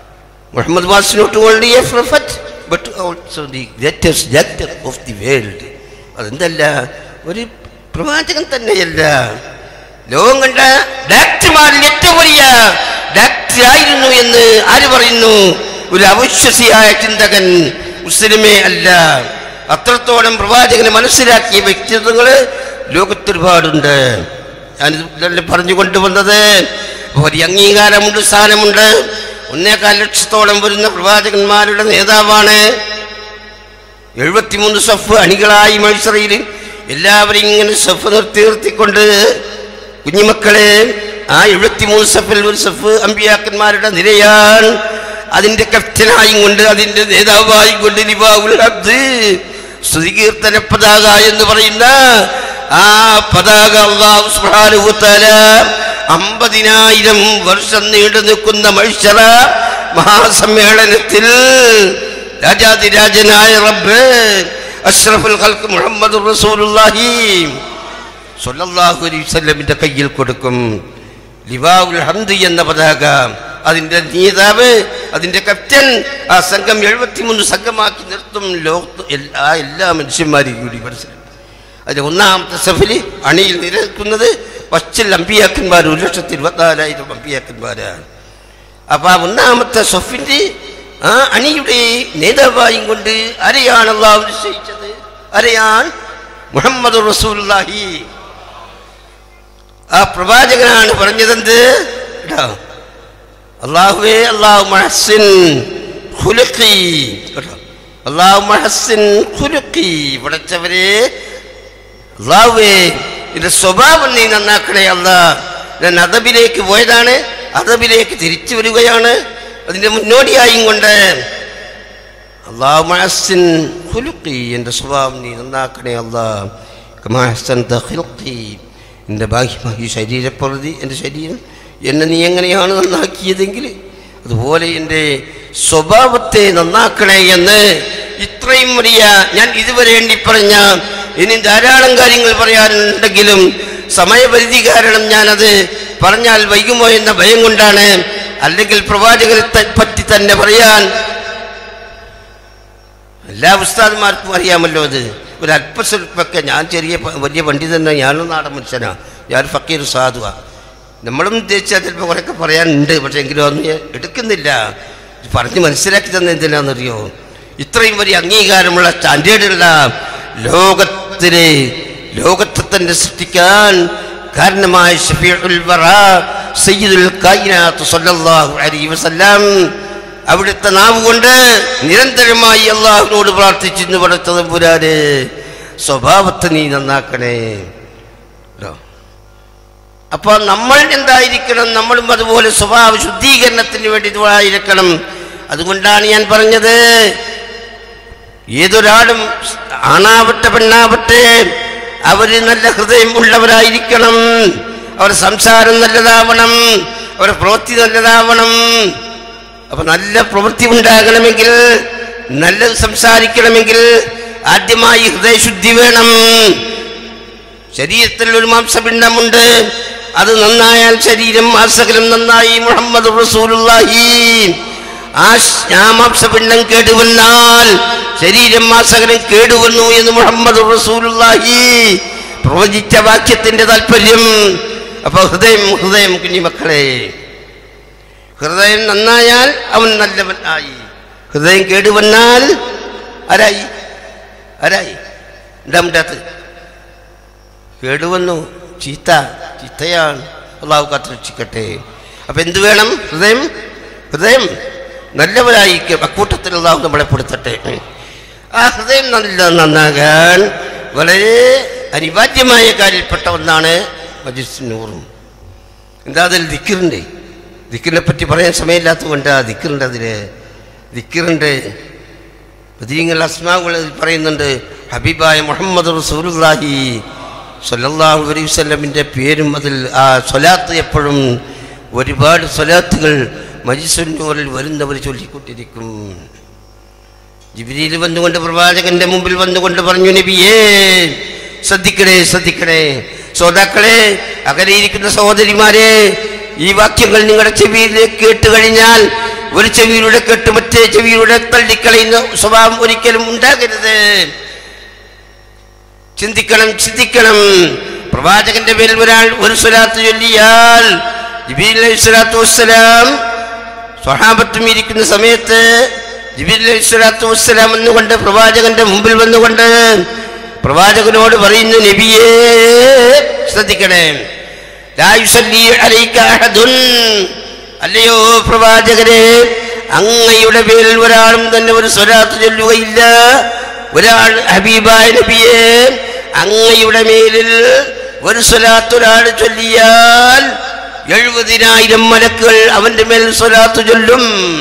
Muhammad was not only a prophet but also the greatest doctor of the world അതെന്തല്ല ഒരു പ്രവാചകൻ തന്നെയല്ല ലോകം കണ്ട ഡാക്ടർമാരിൽ ഏറ്റവും വലിയ ഡാക്ടറായിരുന്നു എന്ന് ആര് പറയുന്നു ഒരു അവിശ്വസിയായ ചിന്തകൻ മുസ്ലിമേ അല്ല അത്രത്തോളം പ്രവാചകനെ മനസ്സിലാക്കിയ വ്യക്തിത്വങ്ങൾ ലോകത്തൊരുപാടുണ്ട് ഞാനിത് പറഞ്ഞു കൊണ്ടുവന്നത് ഒരു അംഗീകാരമുണ്ട് സ്ഥാനമുണ്ട് ഒന്നേകാൽ ലക്ഷത്തോളം വരുന്ന പ്രവാചകന്മാരുടെ നേതാവാണ് എഴുപത്തിമൂന്ന് സഫ് അണികളായി മത്സരയിൽ എല്ലാവരെയും ഇങ്ങനെ സഫ് നിർത്തി നിർത്തിക്കൊണ്ട് കുഞ്ഞുമക്കളെ ആ എഴുപത്തിമൂന്ന് സഫിൽ ഒരു സഫ് അമ്പിയാക്കന്മാരുടെ നിരയാണ് അതിന്റെ കപ്റ്റനായും കൊണ്ട് അതിന്റെ നേതാവായും കൊണ്ട് നിവാവുൽ അബ്ദ് സ്തുതികീർത്തന പതാക എന്ന് പറയുന്ന ആ പതാക അള്ളാഹു സുബ്ഹാനഹു വതആല അമ്പതിനായിരം വർഷം നീണ്ടു നിൽക്കുന്ന മത്സര മഹാസമ്മേളനത്തിൽ രാജാതിരാജനായ റബ്ബ് അഷ്റഫുൽ ഖൽക്ക് മുഹമ്മദ് റസൂലുള്ളാഹി സ്വല്ലല്ലാഹു അലൈഹി വസല്ലമിന്റെ കയ്യിൽ കൊടുക്കും ലിവാഉൽ ഹംദ് എന്ന പതാക അതിന്റെ നേതാവ് അതിന്റെ കപ്റ്റൻ ആ സംഘം എഴുപത്തിമൂന്ന് സംഘമാക്കി നിർത്തും ലോകത്ത് എല്ലാ എല്ലാ മനുഷ്യന്മാരെയും കൂടി മനസ്സിലാക്കും അതിന്റെ ഒന്നാമത്തെ സഫില് അണിയിൽ നിരക്കുന്നത് പച്ചിൽ അമ്പിയാക്കന്മാർ ഒരു ലക്ഷത്തി ഇരുപത്തിനാലായിരം അമ്പിയാക്കന്മാരാണ് അപ്പൊ ആ ഒന്നാമത്തെ സഫിന്റെ ആ അണിയുടെ നേതാവായും കൊണ്ട് ആരെയാണ് അള്ളാഹു നിശ്ചയിച്ചത് ആരെയാണ് മുഹമ്മദ് റസൂലുള്ളാഹി ആ പ്രവാചകനാണ് പറഞ്ഞതെന്ത് കേട്ടോ അള്ളാഹുവേ അള്ളാഹു മഹസിൻ ഖുലുഖി കേട്ടോ അള്ളാഹു മഹസിൻ ഖുലുഖി പടച്ചവരെ അള്ളാഹുവേ എന്റെ സ്വഭാവം നീ നന്നാക്കണേ അല്ലാ ഞാൻ അതബിലേക്ക് പോയതാണ് അതബിലേക്ക് തിരിച്ചു വരികയാണ് അതിന്റെ മുന്നോടിയായും കൊണ്ട് അള്ളാഹു മഹസിൻ ഖുലുഖി എൻ്റെ സ്വഭാവം നീ നന്നാക്കണേ അല്ലാ കമാഹസൻ ഖിൽഖി എൻ്റെ ബാഹ്യമായ ഈ ശരീരപ്രതി എൻ്റെ ശരീരം എന്നെ നീ എങ്ങനെയാണ് നന്നാക്കിയതെങ്കിൽ അതുപോലെ എൻ്റെ സ്വഭാവത്തെ നന്നാക്കണേ എന്ന് ഇത്രയും വലിയ ഞാൻ ഇതുവരെ എണ്ണി പറഞ്ഞ ഇനി ധാരാളം കാര്യങ്ങൾ പറയാനുണ്ടെങ്കിലും സമയപരിധി കാരണം ഞാനത് പറഞ്ഞാൽ വൈകുമോ എന്ന ഭയം കൊണ്ടാണ് അല്ലെങ്കിൽ പ്രവാചകരെ ത- പറ്റി തന്നെ പറയാൻ എല്ലാ ഉസ്താദ്മാർക്കും അറിയാമല്ലോ അത് ഒരു അല്പസ്വല്പമൊക്കെ ഞാൻ ചെറിയ പ- വലിയ പണ്ഡിതന്നെ ഞാനും നാടൻ മനുഷ്യനാ ഞാൻ ഫക്കീർ സാധുവാ നമ്മളും ഉദ്ദേശിച്ചാൽ ചിലപ്പോൾ കുറേയൊക്കെ പറയാനുണ്ട് പക്ഷെ എങ്കിലും ഒന്നും ഞാൻ എടുക്കുന്നില്ല ഇത് പറഞ്ഞ് മനസ്സിലാക്കി തന്നെ എന്തിനാണെന്നറിയോ ഇത്രയും വലിയ അംഗീകാരമുള്ള സ്റ്റാൻഡേർഡുള്ള ലോകത്തിലെ ലോകത്തെ തന്നെ സൃഷ്ടിക്കാൻ കാരണമായ ഷഫീഉൽ വറ സയ്യിദുൽ കായിനാത്ത് സല്ലല്ലാഹു അലൈഹി വസല്ലം അവിടുത്തെ നാവ് കൊണ്ട് നിരന്തരമായി അള്ളാഹുവിനോട് പ്രാർത്ഥിച്ചിരുന്നു പടത്തത് പുരാന് സ്വഭാവത്തെ നീ നന്നാക്കണേ ട്ടോ. അപ്പൊ നമ്മൾ എന്തായിരിക്കണം നമ്മളും അതുപോലെ സ്വഭാവ ശുദ്ധീകരണത്തിന് വേണ്ടി ആയിരിക്കണം അതുകൊണ്ടാണ് ഞാൻ പറഞ്ഞത് ഏതൊരാളും ആണാവട്ടെ പെണ്ണാവട്ടെ അവര് നല്ല ഹൃദയം ഉള്ളവരായിരിക്കണം അവരുടെ സംസാരം നല്ലതാവണം അവരുടെ പ്രവൃത്തി നല്ലതാവണം അപ്പൊ നല്ല പ്രവൃത്തി ഉണ്ടാകണമെങ്കിൽ നല്ലത് സംസാരിക്കണമെങ്കിൽ ആദ്യമായി ഹൃദയശുദ്ധി വേണം ശരീരത്തിൽ ഒരു മാംസപിണ്ഡമുണ്ട് അത് നന്നായാൽ ശരീരം മാസകലം നന്നായി മുഹമ്മദ് റസൂലുള്ളാഹി ആ ശ്- ആ മാംസപിണ്ഡം കേടുവന്നാൽ ശരീരം മാസകലം കേടുവന്നു എന്ന് മുഹമ്മദ് റസൂലുള്ളാഹി പ്രവചിച്ച വാക്യത്തിന്റെ താല്പര്യം അപ്പൊ ഹൃദയം ഹൃദയം കുഞ്ഞിമക്കളെ ഹൃദയം നന്നായാൽ അവൻ നല്ലവൻ ആയി ഹൃദയം കേടുവന്നാൽ ആരായി ആരായി രണ്ടാമത്തെ കേടുവന്നു ചീത്ത ചീത്തയാണ് അള്ളാഹു കാത്തുരക്ഷിക്കട്ടെ അപ്പൊ എന്ത് വേണം ഹൃദയം ഹൃദയം നല്ലവരായി അക്കൂട്ടത്തിൽ അള്ളാഹു നമ്മളെ പെടുത്തട്ടെ ആ ഹൃദയം നല്ല നന്നാകാൻ വളരെ അനിവാര്യമായ കാര്യപ്പെട്ട ഒന്നാണ് മജിസ്നൂറും എന്താ അതിൽ ദിക്കറുണ്ട് ദിക്കറിനെ പറ്റി പറയാൻ സമയമില്ലാത്തതുകൊണ്ട് ആ ദിക്കറുണ്ട് അതിൽ ദിക്കറുണ്ട് ബദീങ്ങൾ അസ്മാവുകൾ പറയുന്നുണ്ട് ഹബീബായ മുഹമ്മദ് റസൂലുള്ളാഹി സല്ലല്ലാഹു അലൈഹി വസല്ലമിൻ്റെ പേരും അതിൽ ആ സ്വലാത്ത് എപ്പോഴും ഒരുപാട് സ്വലാത്തുകൾ മജിസുന്നൂറിൽ വരുന്നവർ ചൊല്ലിക്കൊണ്ടിരിക്കും ജിബിരിയിൽ വന്നുകൊണ്ട് പ്രവാചകന്റെ മുമ്പിൽ വന്നുകൊണ്ട് പറഞ്ഞു നബിയേ ശ്രദ്ധിക്കണേ ശ്രദ്ധിക്കണേ ശ്രോതാക്കളെ അകലെയിരിക്കുന്ന സഹോദരിമാരെ ഈ വാക്യങ്ങൾ നിങ്ങളുടെ ചെവിയിലേക്ക് കേട്ട് കഴിഞ്ഞാൽ ഒരു ചെവിയിലൂടെ കേട്ട് മറ്റേ ചെവിയിലൂടെ തള്ളിക്കളയുന്ന സ്വഭാവം ഒരിക്കലും ഉണ്ടാകരുത് ചിന്തിക്കണം ചിന്തിക്കണം പ്രവാചകന്റെ പേരിൽ ഒരാൾ ഒരു സ്വലാത്ത് ചൊല്ലിയാൽ ജിബീൽ അലൈഹി സ്വലാത്തു വസ്സലാം സ്വഹാബത്തും ഇരിക്കുന്ന സമയത്ത് ജിബീൽ അലൈഹി സ്വലാത്തു വസ്സലാം എന്നുകൊണ്ട് പ്രവാചകന്റെ മുമ്പിൽ വന്നുകൊണ്ട് പ്രവാചകനോട് പറയുന്നു നബിയേ ശ്രദ്ധിക്കണേ ലാ യുസല്ലി അലൈക അഹദുൻ. അല്ലയോ പ്രവാചകരെ അങ്ങയുടെ പേരിൽ ഒരാളും തന്നെ ഒരു സ്വലാത്ത് ചൊല്ലുകയില്ല ഒരാൾ ഹബീബായ നബിയെ അങ്ങയുടെ മേലിൽ ഒരു സ്വലാത്ത് ഒരാൾ ചൊല്ലിയാൽ എഴുപതിനായിരം മലക്കുകൾ അവന്റെ മേൽ സ്വലാത്ത് ചൊല്ലും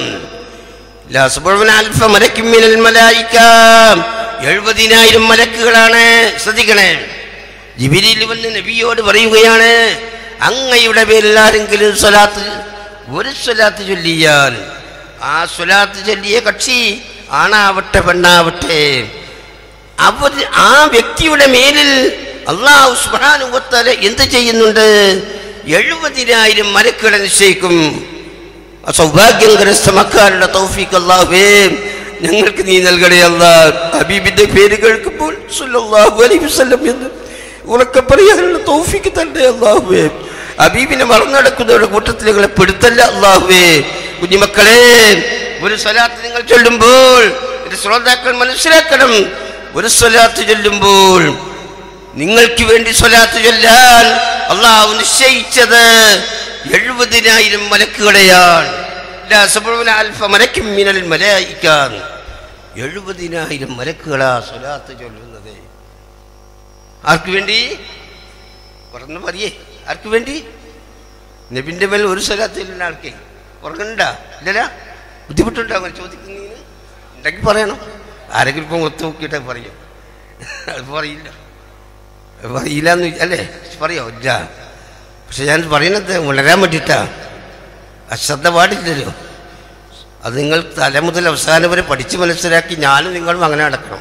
ലാ സുബ്ഹന അൽഫ മലക്കും മിനൽ മലായിക എഴുപതിനായിരം മലക്കുകളാണ് ശ്രദ്ധിക്കണേ ജിബിരിയിൽ വന്ന് നബിയോട് പറയുകയാണ് അങ്ങയുടെ പേരിൽ ആരെങ്കിലും സ്വലാത്ത് ഒരു സ്വലാത്ത് ചൊല്ലിയാൽ ആ സ്വലാത്ത് ചൊല്ലിയ കക്ഷി ആണാവട്ടെ പെണ്ണാവട്ടെ അവർ ആ വ്യക്തിയുടെ മേലിൽ അള്ളാഹു സുബ്ഹാനുവത്താല എന്ത് ചെയ്യുന്നുണ്ട് എഴുപതിനായിരം മലക്കുകളെ നിശ്ചയിക്കും ആ സൗഭാഗ്യം കരസ്ഥമാക്കാനുള്ള തൗഫീഖ് അല്ലാഹുവേ ഞങ്ങൾക്ക് നീ നൽകണേ അല്ലാ ഹബീബിന്റെ പേര് കേൾക്കുമ്പോൾ സല്ലല്ലാഹു അലൈഹി വസല്ലം എന്ന് ഉറക്കെ പറയാനുള്ള തൗഫീഖ് തന്നെ അല്ലാഹുവേ ഹബീബിനെ മറന്നടക്കുന്നവരുടെ കൂട്ടത്തിൽ നിങ്ങളെ പെടുത്തല്ല അല്ലാഹുവേ കുഞ്ഞുമക്കളെ ഒരു സ്വലാത്ത് നിങ്ങൾ ചൊല്ലുമ്പോൾ എന്റെ ശ്രോതാക്കൾ മനസ്സിലാക്കണം ഒരു സ്വലാത്ത് ചൊല്ലുമ്പോൾ നിങ്ങൾക്ക് വേണ്ടി സ്വലാത്ത് ചൊല്ലാൻ അള്ളാഹു നിശ്ചയിച്ചത് എഴുപതിനായിരം മലക്കുകളെയാണ് ലാ സബഉന അൽഫ മലക്കും മിനൽ മലായിക്കാൻ എഴുപതിനായിരം മലക്കുകളാ സ്വലാത്ത് ചൊല്ലുന്നത് ആർക്ക് വേണ്ടി പറഞ്ഞു പറയേ ആർക്ക് വേണ്ടി നബിന്റെ മേൽ ഒരു സ്വലാത്ത് ചൊല്ലുന്ന ആൾക്ക് ഉറങ്ങണ്ട ഇല്ലല്ല ബുദ്ധിമുട്ടുണ്ടോ അങ്ങനെ ചോദിക്കുന്നതിന് ഉണ്ടെങ്കിൽ പറയണം ആരെങ്കിലും ഇപ്പം ഒത്തു നോക്കിയിട്ടേ പറയും അത് പറയില്ല പറയില്ല എന്ന് അല്ലേ പറയോ ഇല്ല പക്ഷെ ഞാൻ പറയുന്നത് വളരാൻ വേണ്ടിയിട്ടാ അശ്രദ്ധ പാടില്ലല്ലോ അത് നിങ്ങൾ തല മുതൽ അവസാനം വരെ പഠിച്ച് മനസ്സിലാക്കി ഞാനും നിങ്ങളും അങ്ങനെ നടക്കണം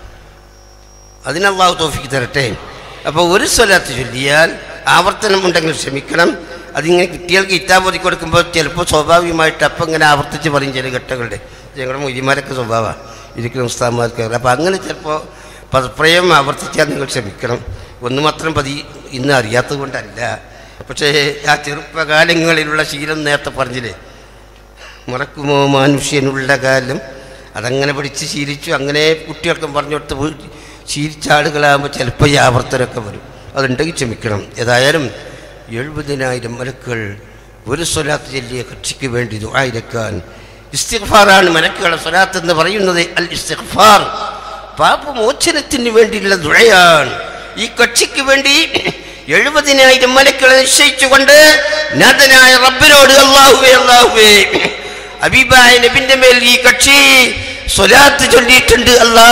അതിനള്ളാഹു തോഫിക്ക് തരട്ടെ അപ്പോൾ ഒരു സ്വലാത്ത് ചൊല്ലിയാൽ ആവർത്തനം ഉണ്ടെങ്കിൽ ക്ഷമിക്കണം അതിങ്ങനെ കുട്ടികൾക്ക് കിതാബ് ഒതുക്കി കൊടുക്കുമ്പോൾ ചിലപ്പോൾ സ്വാഭാവികമായിട്ട് അപ്പം ഇങ്ങനെ ആവർത്തിച്ച് പറയും ചില ഘട്ടങ്ങളുടെ ഞങ്ങളുടെ മൊയ്യമാരൊക്കെ സ്വഭാവമാണ് ഇരിക്കുന്ന ഉസ്താന്മാർക്ക് അപ്പം അങ്ങനെ ചിലപ്പോൾ പദപ്രയം ആവർത്തിച്ചാൽ നിങ്ങൾ ക്ഷമിക്കണം ഒന്ന് മാത്രം പതി ഇന്ന് അറിയാത്തത് കൊണ്ടല്ല പക്ഷേ ആ ചെറുപ്പകാലങ്ങളിലുള്ള ശീലം നേരത്തെ പറഞ്ഞില്ലേ മറക്കുമോ മനുഷ്യനുള്ള കാലം അതങ്ങനെ പഠിച്ച് ശീലിച്ചു അങ്ങനെ കുട്ടികൾക്കും പറഞ്ഞു കൊടുത്ത് വീ- ശീലിച്ച ആളുകളാകുമ്പോൾ ചിലപ്പോൾ ഈ ആവർത്തനമൊക്കെ വരും അതുണ്ടെങ്കിൽ ക്ഷമിക്കണം ഏതായാലും എഴുപതിനായിരം മലക്കുകൾ ഒരു സ്വലാത്ത് ചൊല്ലിയ കക്ഷിക്ക് വേണ്ടി ദുആയിരക്കാൻ ഇസ്തിഗ്ഫാറാണ് മലക്കുകളുടെ സ്വലാത്ത് എന്ന് പറയുന്നത് അൽ ഇസ്തിഗ്ഫാർ പാപമോചനത്തിന് വേണ്ടിയുള്ള ദുഴയാണ് ഈ കക്ഷിക്ക് വേണ്ടി എഴുപതിനായിരം മലക്കളെ നിശ്ചയിച്ചുകൊണ്ട് നാഥനായ റബ്ബിനോട് അള്ളാഹുവേ അള്ളാഹുവേ അബീബായ നബിന്റെ മേൽ ഈ കക്ഷി സ്വലാത്ത് ചൊല്ലിയിട്ടുണ്ട് അല്ലാ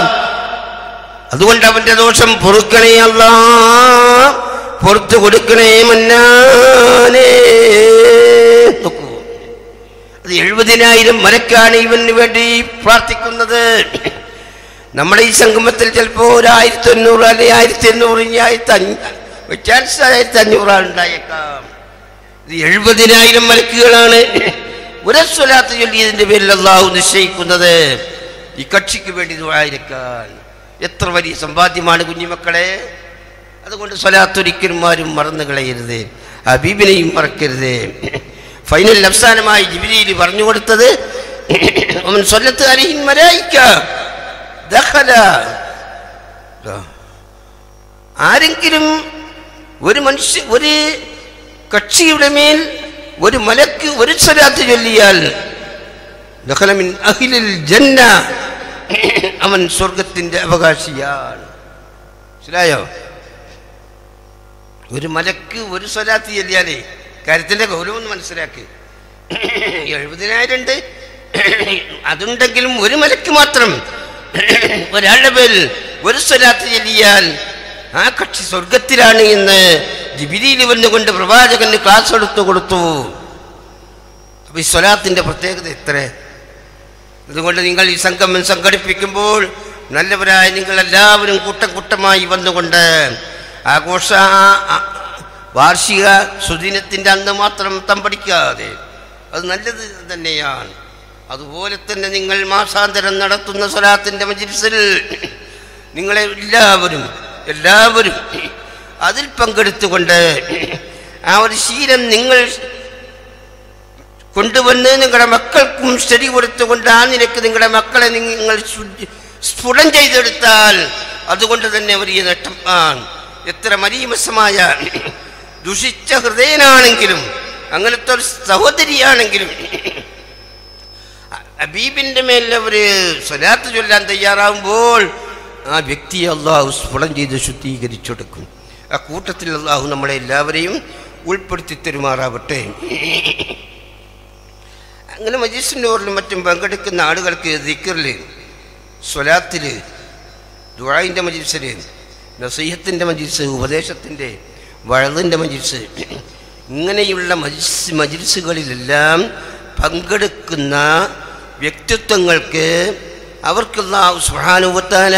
അതുകൊണ്ട് അവന്റെ ദോഷം പൊറുക്കണേ അല്ലാ പുറത്തു കൊടുക്കണേ മന്നാനേ നോക്കൂ അത് എഴുപതിനായിരം മരക്കാണ് ഇവന് വേണ്ടി പ്രാർത്ഥിക്കുന്നത് നമ്മുടെ ഈ സംഗമത്തിൽ ചിലപ്പോൾ ഒരു ആയിരത്തി അഞ്ഞൂറ് അല്ലെങ്കിൽ ആയിരത്തി എണ്ണൂറ് ഇനി ആയിരത്തി അഞ്ഞൂറ് ചാൻസ് ആയിരത്തി അഞ്ഞൂറാൾ ഉണ്ടായേക്കാം ഇത് എഴുപതിനായിരം മലക്കുകളാണ് ഒരു സ്വലാത്ത് ചൊല്ലിയതിന്റെ പേരിൽ അള്ളാഹു നിശ്ചയിക്കുന്നത് ഈ കക്ഷിക്ക് വേണ്ടി ദുആയിരിക്കാൻ എത്ര വലിയ സമ്പാദ്യമാണ് കുഞ്ഞുമക്കളെ അതുകൊണ്ട് സ്വലാത്ത് ഒരിക്കലും ആരും മറന്നു കളയരുത് ഹബീബിനെയും മറക്കരുത് ഫൈനൽ അവസാനമായി ജിബിലിയിൽ പറഞ്ഞു കൊടുത്തത് അവൻ സ്വല്ലത്ത് അലിഹിൻ മലായിക്ക ദഖല ദാ. ആരെങ്കിലും ഒരു മനുഷ്യ ഒരു കക്ഷിയുടെ മേൽ ഒരു മലക്ക് ഒരു സ്വലാത്ത് ചൊല്ലിയാൽ ദഖല മിൻ അഹ്ലിൽ ജന്ന അവൻ സ്വർഗത്തിന്റെ അവകാശിയാണ് മനസ്സിലായോ ഒരു മലക്ക് ഒരു സ്വലാത്ത് ചൊല്ലിയാലേ കാര്യത്തിന്റെ ഗൗരവം ഒന്ന് മനസ്സിലാക്കി എഴുപതിനായിരം ഉണ്ട് അതുണ്ടെങ്കിലും ഒരു മലക്ക് മാത്രം ഒരാളുടെ പേരിൽ ഒരു സ്വലാത്ത് ചൊല്ലിയാൽ ആ കക്ഷി സ്വർഗത്തിലാണ് എന്ന് ജിബിരിയിൽ വന്നുകൊണ്ട് പ്രവാചകന് ക്ലാസ് എടുത്തു കൊടുത്തു അപ്പൊ ഈ സ്വലാത്തിന്റെ പ്രത്യേകത എത്ര അതുകൊണ്ട് നിങ്ങൾ ഈ സംഗമം സംഘടിപ്പിക്കുമ്പോൾ നല്ലവരായ നിങ്ങൾ എല്ലാവരും കൂട്ടം കൂട്ടമായി വന്നുകൊണ്ട് ആഘോഷ ആ- വാർഷിക സുദിനത്തിൻ്റെ അന്ന് മാത്രം തമ്പടിക്കാതെ അത് നല്ലത് തന്നെയാണ് അതുപോലെ തന്നെ നിങ്ങൾ മാസാന്തരം നടത്തുന്ന സ്വലാത്തിൻ്റെ മജിൽസിൽ നിങ്ങളെ എല്ലാവരും എല്ലാവരും അതിൽ പങ്കെടുത്തുകൊണ്ട് ആ ഒരു ശീലം നിങ്ങൾ കൊണ്ടുവന്ന് നിങ്ങളുടെ മക്കൾക്കും ശരി കൊടുത്തുകൊണ്ട് ആ നിലക്ക് നിങ്ങളുടെ മക്കളെ നിങ്ങൾ ശുദ്ധി- സ്ഫുടം ചെയ്തെടുത്താൽ അതുകൊണ്ട് തന്നെ വലിയ നേട്ടം ആണ് എത്ര മരീമസമായ ദുഷിച്ച ഹൃദയനാണെങ്കിലും അങ്ങനത്തെ ഒരു സഹോദരിയാണെങ്കിലും അബീബിന്റെ മേൽ അവര് സ്വലാത്ത് ചൊല്ലാൻ തയ്യാറാവുമ്പോൾ ആ വ്യക്തിയെ അള്ളാഹു സ്ഫുടം ചെയ്ത് ശുദ്ധീകരിച്ചെടുക്കും ആ കൂട്ടത്തിൽ അള്ളാഹു നമ്മളെ എല്ലാവരെയും ഉൾപ്പെടുത്തി തെരുമാറാവട്ടെ അങ്ങനെ മജീസിനോറിലും മറ്റും പങ്കെടുക്കുന്ന ആളുകൾക്ക് ദിക്കറിൽ സ്വലാത്തിൽ ദുഴായിൻ്റെ മജീസിൽ നസീഹത്തിൻ്റെ മജീസ് ഉപദേശത്തിൻ്റെ വഴതിൻ്റെ മജീസ് ഇങ്ങനെയുള്ള മജിസ് മജിൽസുകളിലെല്ലാം പങ്കെടുക്കുന്ന വ്യക്തിത്വങ്ങൾക്ക് അവർക്കുള്ള സുഹാനുവത്താല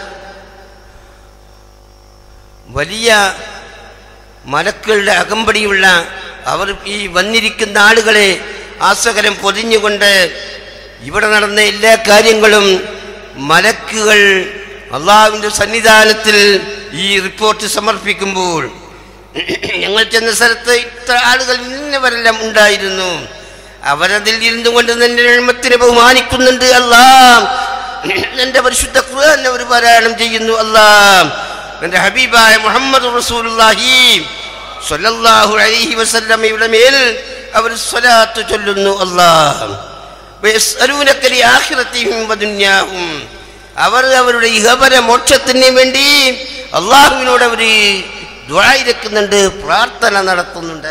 വലിയ മലക്കളുടെ അകമ്പടിയുള്ള അവർ ഈ വന്നിരിക്കുന്ന ആളുകളെ ആസകലം പൊതിഞ്ഞുകൊണ്ട് ഇവിടെ നടന്ന എല്ലാ കാര്യങ്ങളും മലക്കുകൾ അള്ളാഹുവിൻ്റെ സന്നിധാനത്തിൽ ഈ റിപ്പോർട്ട് സമർപ്പിക്കുമ്പോൾ ഞങ്ങൾ ചെന്ന സ്ഥലത്ത് ഇത്ര ആളുകൾ ഇന്നവരെല്ലാം ഉണ്ടായിരുന്നു അവരതിൽ ഇരുന്നു കൊണ്ട് നിന്റെ എഴുമത്തിനെ ബഹുമാനിക്കുന്നുണ്ട് അല്ലാ എന്റെ പരിശുദ്ധ ഖുർആൻ അവർ പാരായണം ചെയ്യുന്നു അല്ലാ എന്റെ ഹബീബായ മുഹമ്മദ് റസൂലുള്ളാഹി സ്വല്ലല്ലാഹു അലൈഹി വസല്ലമയുടെ മേൽ അവർ സ്വലാത്ത് ചൊല്ലുന്നു അല്ലാ വയസ്അലൂനക ലിആഖിറതിഹിം വദുനിയാഹും അവർ അവരുടെ ഇഹപര മോക്ഷത്തിന് വേണ്ടി അള്ളാഹുവിനോട് അവർ ദ്വായിരക്കുന്നുണ്ട് പ്രാർത്ഥന നടത്തുന്നുണ്ട്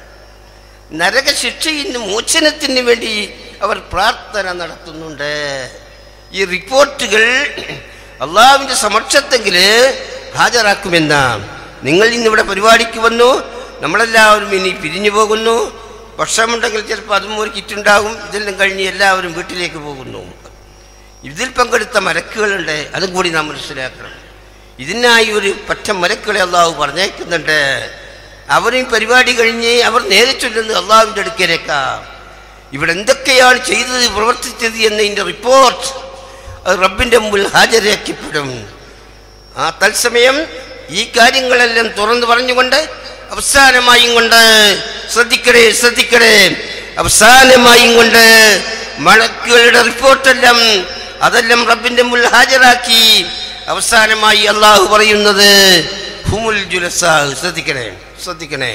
നരകശിക്ഷയിന് മോചനത്തിന് വേണ്ടി അവർ പ്രാർത്ഥന നടത്തുന്നുണ്ട് ഈ റിപ്പോർട്ടുകൾ അള്ളാഹുവിൻ്റെ സമക്ഷത്തെങ്കിൽ ഹാജരാക്കുമെന്ന നിങ്ങൾ ഇന്നിവിടെ പരിപാടിക്ക് വന്നു നമ്മളെല്ലാവരും ഇനി പിരിഞ്ഞു പോകുന്നു വർഷമുണ്ടെങ്കിൽ ചിലപ്പോൾ അതും ഒരു കിറ്റുണ്ടാകും ഇതെല്ലാം കഴിഞ്ഞ് എല്ലാവരും വീട്ടിലേക്ക് പോകുന്നു ഇതിൽ പങ്കെടുത്ത മലക്കുകളുണ്ട് അതും കൂടി നാം മനസ്സിലാക്കണം ഇതിനായി ഒരു പറ്റ മലക്കുകളെ അള്ളാഹു പറഞ്ഞേക്കുന്നുണ്ട് അവരും പരിപാടി കഴിഞ്ഞ് അവർ നേരെ ചൊല്ലുന്നത് അള്ളാഹുവിൻ്റെ അടുക്കലേക്കാ ഇവിടെ എന്തൊക്കെയാണ് ചെയ്തത് പ്രവർത്തിച്ചത് എന്നതിൻ്റെ റിപ്പോർട്ട് അത് റബ്ബിൻ്റെ മുമ്പിൽ ഹാജരാക്കപ്പെടും ആ തത്സമയം ഈ കാര്യങ്ങളെല്ലാം തുറന്നു പറഞ്ഞുകൊണ്ട് അവസാനമായും കൊണ്ട് ശ്രദ്ധിക്കണേ ശ്രദ്ധിക്കണേ അവസാനമായും കൊണ്ട് മലക്കുകളുടെ റിപ്പോർട്ടെല്ലാം അതെല്ലാം റബ്ബിന്റെ മുന്നിൽ ഹാജരാക്കി അവസാനമായി അള്ളാഹു പറയുന്നത് ഹുമുൽ ജുലസാ ശ്രദ്ധിക്കണേ ശ്രദ്ധിക്കണേ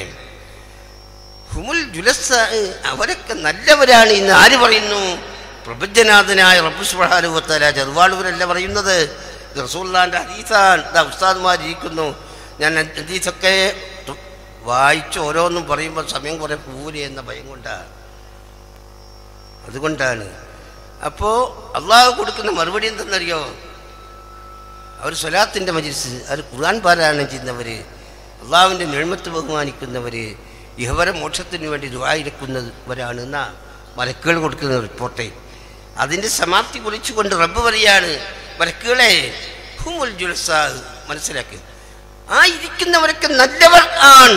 ഹുമുൽ ജുലസാ അവരൊക്കെ നല്ലവരാണ് ഇന്ന് ആര് പറയുന്നു പ്രപഞ്ചനാഥനായ റബ്ബു സുബ്ഹാനുവത്തല ചെറുവാളൂരല്ല പറയുന്നത് ഇത് റസൂല്ലാൻ്റെ ഹദീസാൻ ഇതാ ഉസ്താദ്മാരിയ്ക്കുന്നു ഞാൻ ഹദീസൊക്കെ തു- വായിച്ച് ഓരോന്നും പറയുമ്പോൾ സമയം കുറെ പൂരെ എന്ന ഭയം കൊണ്ടാണ് അതുകൊണ്ടാണ് അപ്പോൾ അള്ളാഹു കൊടുക്കുന്ന മറുപടി എന്തെന്നറിയോ അവർ സ്വലാത്തിൻ്റെ മജിൽസ് അവർ ഖുർആൻ പാരായണം ചെയ്യുന്നവർ അള്ളാഹുവിൻ്റെ നിഴമത്ത് ബഹുമാനിക്കുന്നവർ ഇഹവര മോക്ഷത്തിന് വേണ്ടി ദുവായിരിക്കുന്നവരാണ് എന്ന മലക്കുകൾ കൊടുക്കുന്ന റിപ്പോർട്ട് അതിൻ്റെ സമാപ്തി കുറിച്ചുകൊണ്ട് റബ്ബ് പറയാണ് മലക്കുകളെ ഹുമുൽ ജുൽസാഹ് മനസ്സിലാക്കി ആ ഇരിക്കുന്നവരൊക്കെ നല്ലവർ ആണ്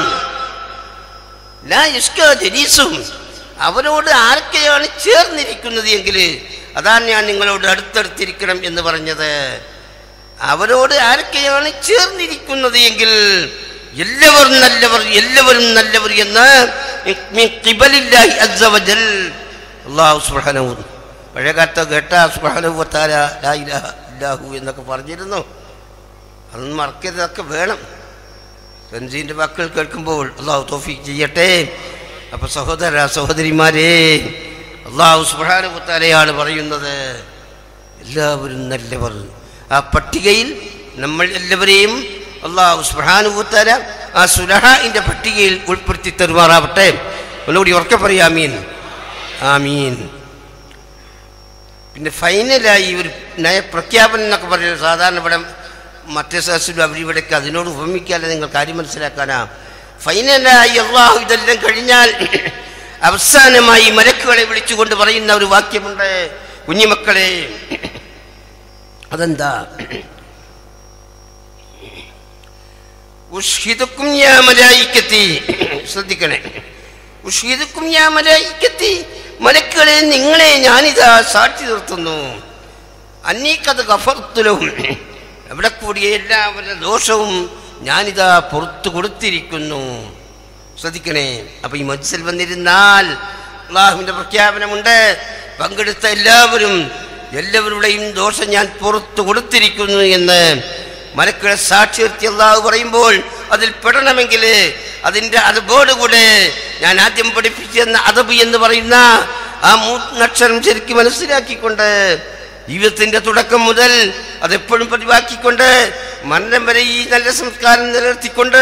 ലാ യുഷ്ക ജലീസും അവരോട് ആരൊക്കെയാണ് ചേർന്നിരിക്കുന്നത് എങ്കിൽ അതാണ് ഞാൻ നിങ്ങളോട് അടുത്തടുത്തിരിക്കണം എന്ന് പറഞ്ഞത് അവരോട് ആരൊക്കെയാണ് ചേർന്നിരിക്കുന്നത് എങ്കിൽ എല്ലാവരും നല്ലവർ എല്ലാവരും നല്ലവർ എന്ന് മിൻ ഖിബലില്ലാഹി അസ്സ വജൽ അല്ലാഹു സുബ്ഹാനഹു പഴയകാലത്ത് കേട്ട സുബ്ഹാനഹു വതആല ലാ ഇലാഹ ഇല്ലാഹു എന്നൊക്കെ പറഞ്ഞിരുന്നു അതൊന്നും മറക്കരുതൊക്കെ വേണം തൻസീൻ്റെ വാക്കുകൾ കേൾക്കുമ്പോൾ അള്ളാഹു തോഫീക്ക് ചെയ്യട്ടെ അപ്പോൾ സഹോദര സഹോദരിമാരെ അള്ളാഹു സുബ്ഹാനഹുവതആലയാണ് പറയുന്നത് എല്ലാവരും നല്ലവർ ആ പട്ടികയിൽ നമ്മൾ എല്ലാവരെയും അള്ളാഹു സുബ്ഹാനഹുവതആല ആ സുലഹായിൻ്റെ പട്ടികയിൽ ഉൾപ്പെടുത്തി തരുമാറാവട്ടെ ഒന്നുകൂടി ഉറക്കെ പറയാം ആമീൻ ആമീൻ പിന്നെ ഫൈനലായി ഒരു നയപ്രഖ്യാപനം എന്നൊക്കെ പറയുന്നത് സാധാരണ ഇവിടെ മറ്റേ സദസ്സിലും അവിടെ ഇവിടെയൊക്കെ അതിനോട് ഉപമിക്കാതെ നിങ്ങൾ കാര്യം മനസ്സിലാക്കാനാ ഫൈനലായി അള്ളാഹു ഇതെല്ലാം കഴിഞ്ഞാൽ അവസാനമായി മലക്കുകളെ വിളിച്ചുകൊണ്ട് പറയുന്ന ഒരു വാക്യമുണ്ട് കുഞ്ഞുമക്കളെ അതെന്താ ഉഷ്ഹിദുക്കും യാ മലായിക്കത്തി ശ്രദ്ധിക്കണേ ഉഷ്ഹിദുക്കും യാ മലായിക്കത്തി മലക്കുകളെ നിങ്ങളെ ഞാനിതാ സാക്ഷി നിർത്തുന്നു അന്നീക്കത് കഫർത്തുലവും എവിടെ കൂടിയ എല്ലാവരുടെ ദോഷവും ഞാനിതാ പുറത്തു കൊടുത്തിരിക്കുന്നു ശ്രദ്ധിക്കണേ അപ്പൊ ഈ മജ്സിൽ വന്നിരുന്നാൽ അള്ളാഹുവിന്റെ പ്രഖ്യാപനമുണ്ട് പങ്കെടുത്ത എല്ലാവരും എല്ലാവരുടെയും ദോഷം ഞാൻ പുറത്തു കൊടുത്തിരിക്കുന്നു എന്ന് മലക്കുകളെ സാക്ഷി നിർത്തി അള്ളാഹു പറയുമ്പോൾ അതിൽ പെടണമെങ്കിൽ അതിൻ്റെ അതബോടുകൂടെ ഞാൻ ആദ്യം പഠിപ്പിച്ചെന്ന അതബ് എന്ന് പറയുന്ന ആ മൂന്നക്ഷരം ശരിക്കും മനസ്സിലാക്കിക്കൊണ്ട് ജീവിതത്തിന്റെ തുടക്കം മുതൽ അതെപ്പോഴും പതിവാക്കിക്കൊണ്ട് മരണം വരെ ഈ നല്ല സംസ്കാരം നിലനിർത്തിക്കൊണ്ട്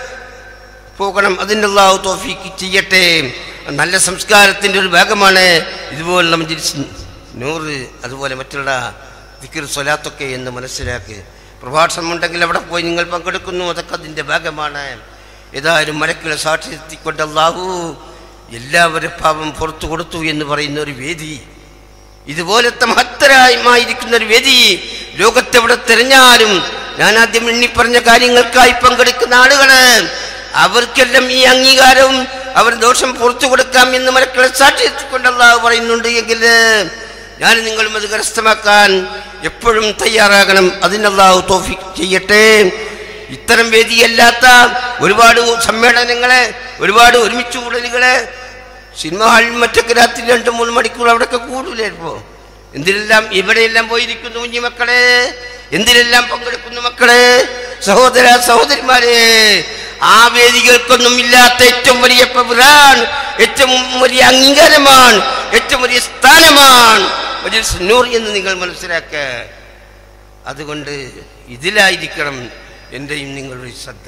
പോകണം അതിൻ്റെ അള്ളാഹു തോഫീക്ക് ചെയ്യട്ടെ നല്ല സംസ്കാരത്തിൻ്റെ ഒരു ഭാഗമാണ് ഇതുപോലുള്ള മജ്ലിസ് നൂറ് അതുപോലെ മറ്റുള്ള ദിക്കർ സ്വലാത്തൊക്കെ എന്ന് മനസ്സിലാക്കി പ്രഭാഷണം ഉണ്ടെങ്കിൽ അവിടെ പോയി നിങ്ങൾ പങ്കെടുക്കുന്നു അതൊക്കെ അതിൻ്റെ ഭാഗമാണ് ഏതായാലും മലക്കുകളെ സാക്ഷിയെത്തിക്കൊണ്ട് അള്ളാഹു എല്ലാവരും പാപം പുറത്തു കൊടുത്തു എന്ന് പറയുന്ന ഒരു വേദി ഇതുപോലത്തെ മഹത്തരമായിരിക്കുന്ന ഒരു വേദി ലോകത്തെവിടെ തിരഞ്ഞാലും ഞാൻ ആദ്യം എണ്ണിപ്പറഞ്ഞ കാര്യങ്ങൾക്കായി പങ്കെടുക്കുന്ന ആളുകള് അവർക്കെല്ലാം ഈ അംഗീകാരവും അവർ ദോഷം പുറത്തു കൊടുക്കാം എന്ന് മലക്കളെ സാക്ഷിയെത്തിക്കൊണ്ട് അള്ളാഹു പറയുന്നുണ്ട് എങ്കിൽ ഞാൻ നിങ്ങളും അത് കരസ്ഥമാക്കാൻ എപ്പോഴും തയ്യാറാകണം അതിന് അള്ളാഹു തോഫിക് ചെയ്യട്ടെ ഇത്തരം വേദിയല്ലാത്ത ഒരുപാട് സമ്മേളനങ്ങളെ ഒരുപാട് ഒരുമിച്ച് കൂടലുകളെ സിനിമ ഹാളിൽ മറ്റൊക്കെ രാത്രി രണ്ട് മൂന്ന് മണിക്കൂർ അവിടെയൊക്കെ കൂടൂലേ ഇപ്പോ എന്തിനെല്ലാം ഇവിടെയെല്ലാം പോയിരിക്കുന്നു കുഞ്ഞുമക്കളെ എന്തിനെല്ലാം പങ്കെടുക്കുന്നു മക്കളെ സഹോദര സഹോദരിമാരെ ആ വേദികൾക്കൊന്നും ഇല്ലാത്ത ഏറ്റവും വലിയ പവറാൻ ഏറ്റവും വലിയ അംഗീകാരമാണ് ഏറ്റവും വലിയ സ്ഥാനമാണ് മജ്ലിസ് നൂർ എന്ന് നിങ്ങൾ മനസ്സിലാക്കുക അതുകൊണ്ട് ഇതിലായിരിക്കണം എൻ്റെയും നിങ്ങളുടെ ശ്രദ്ധ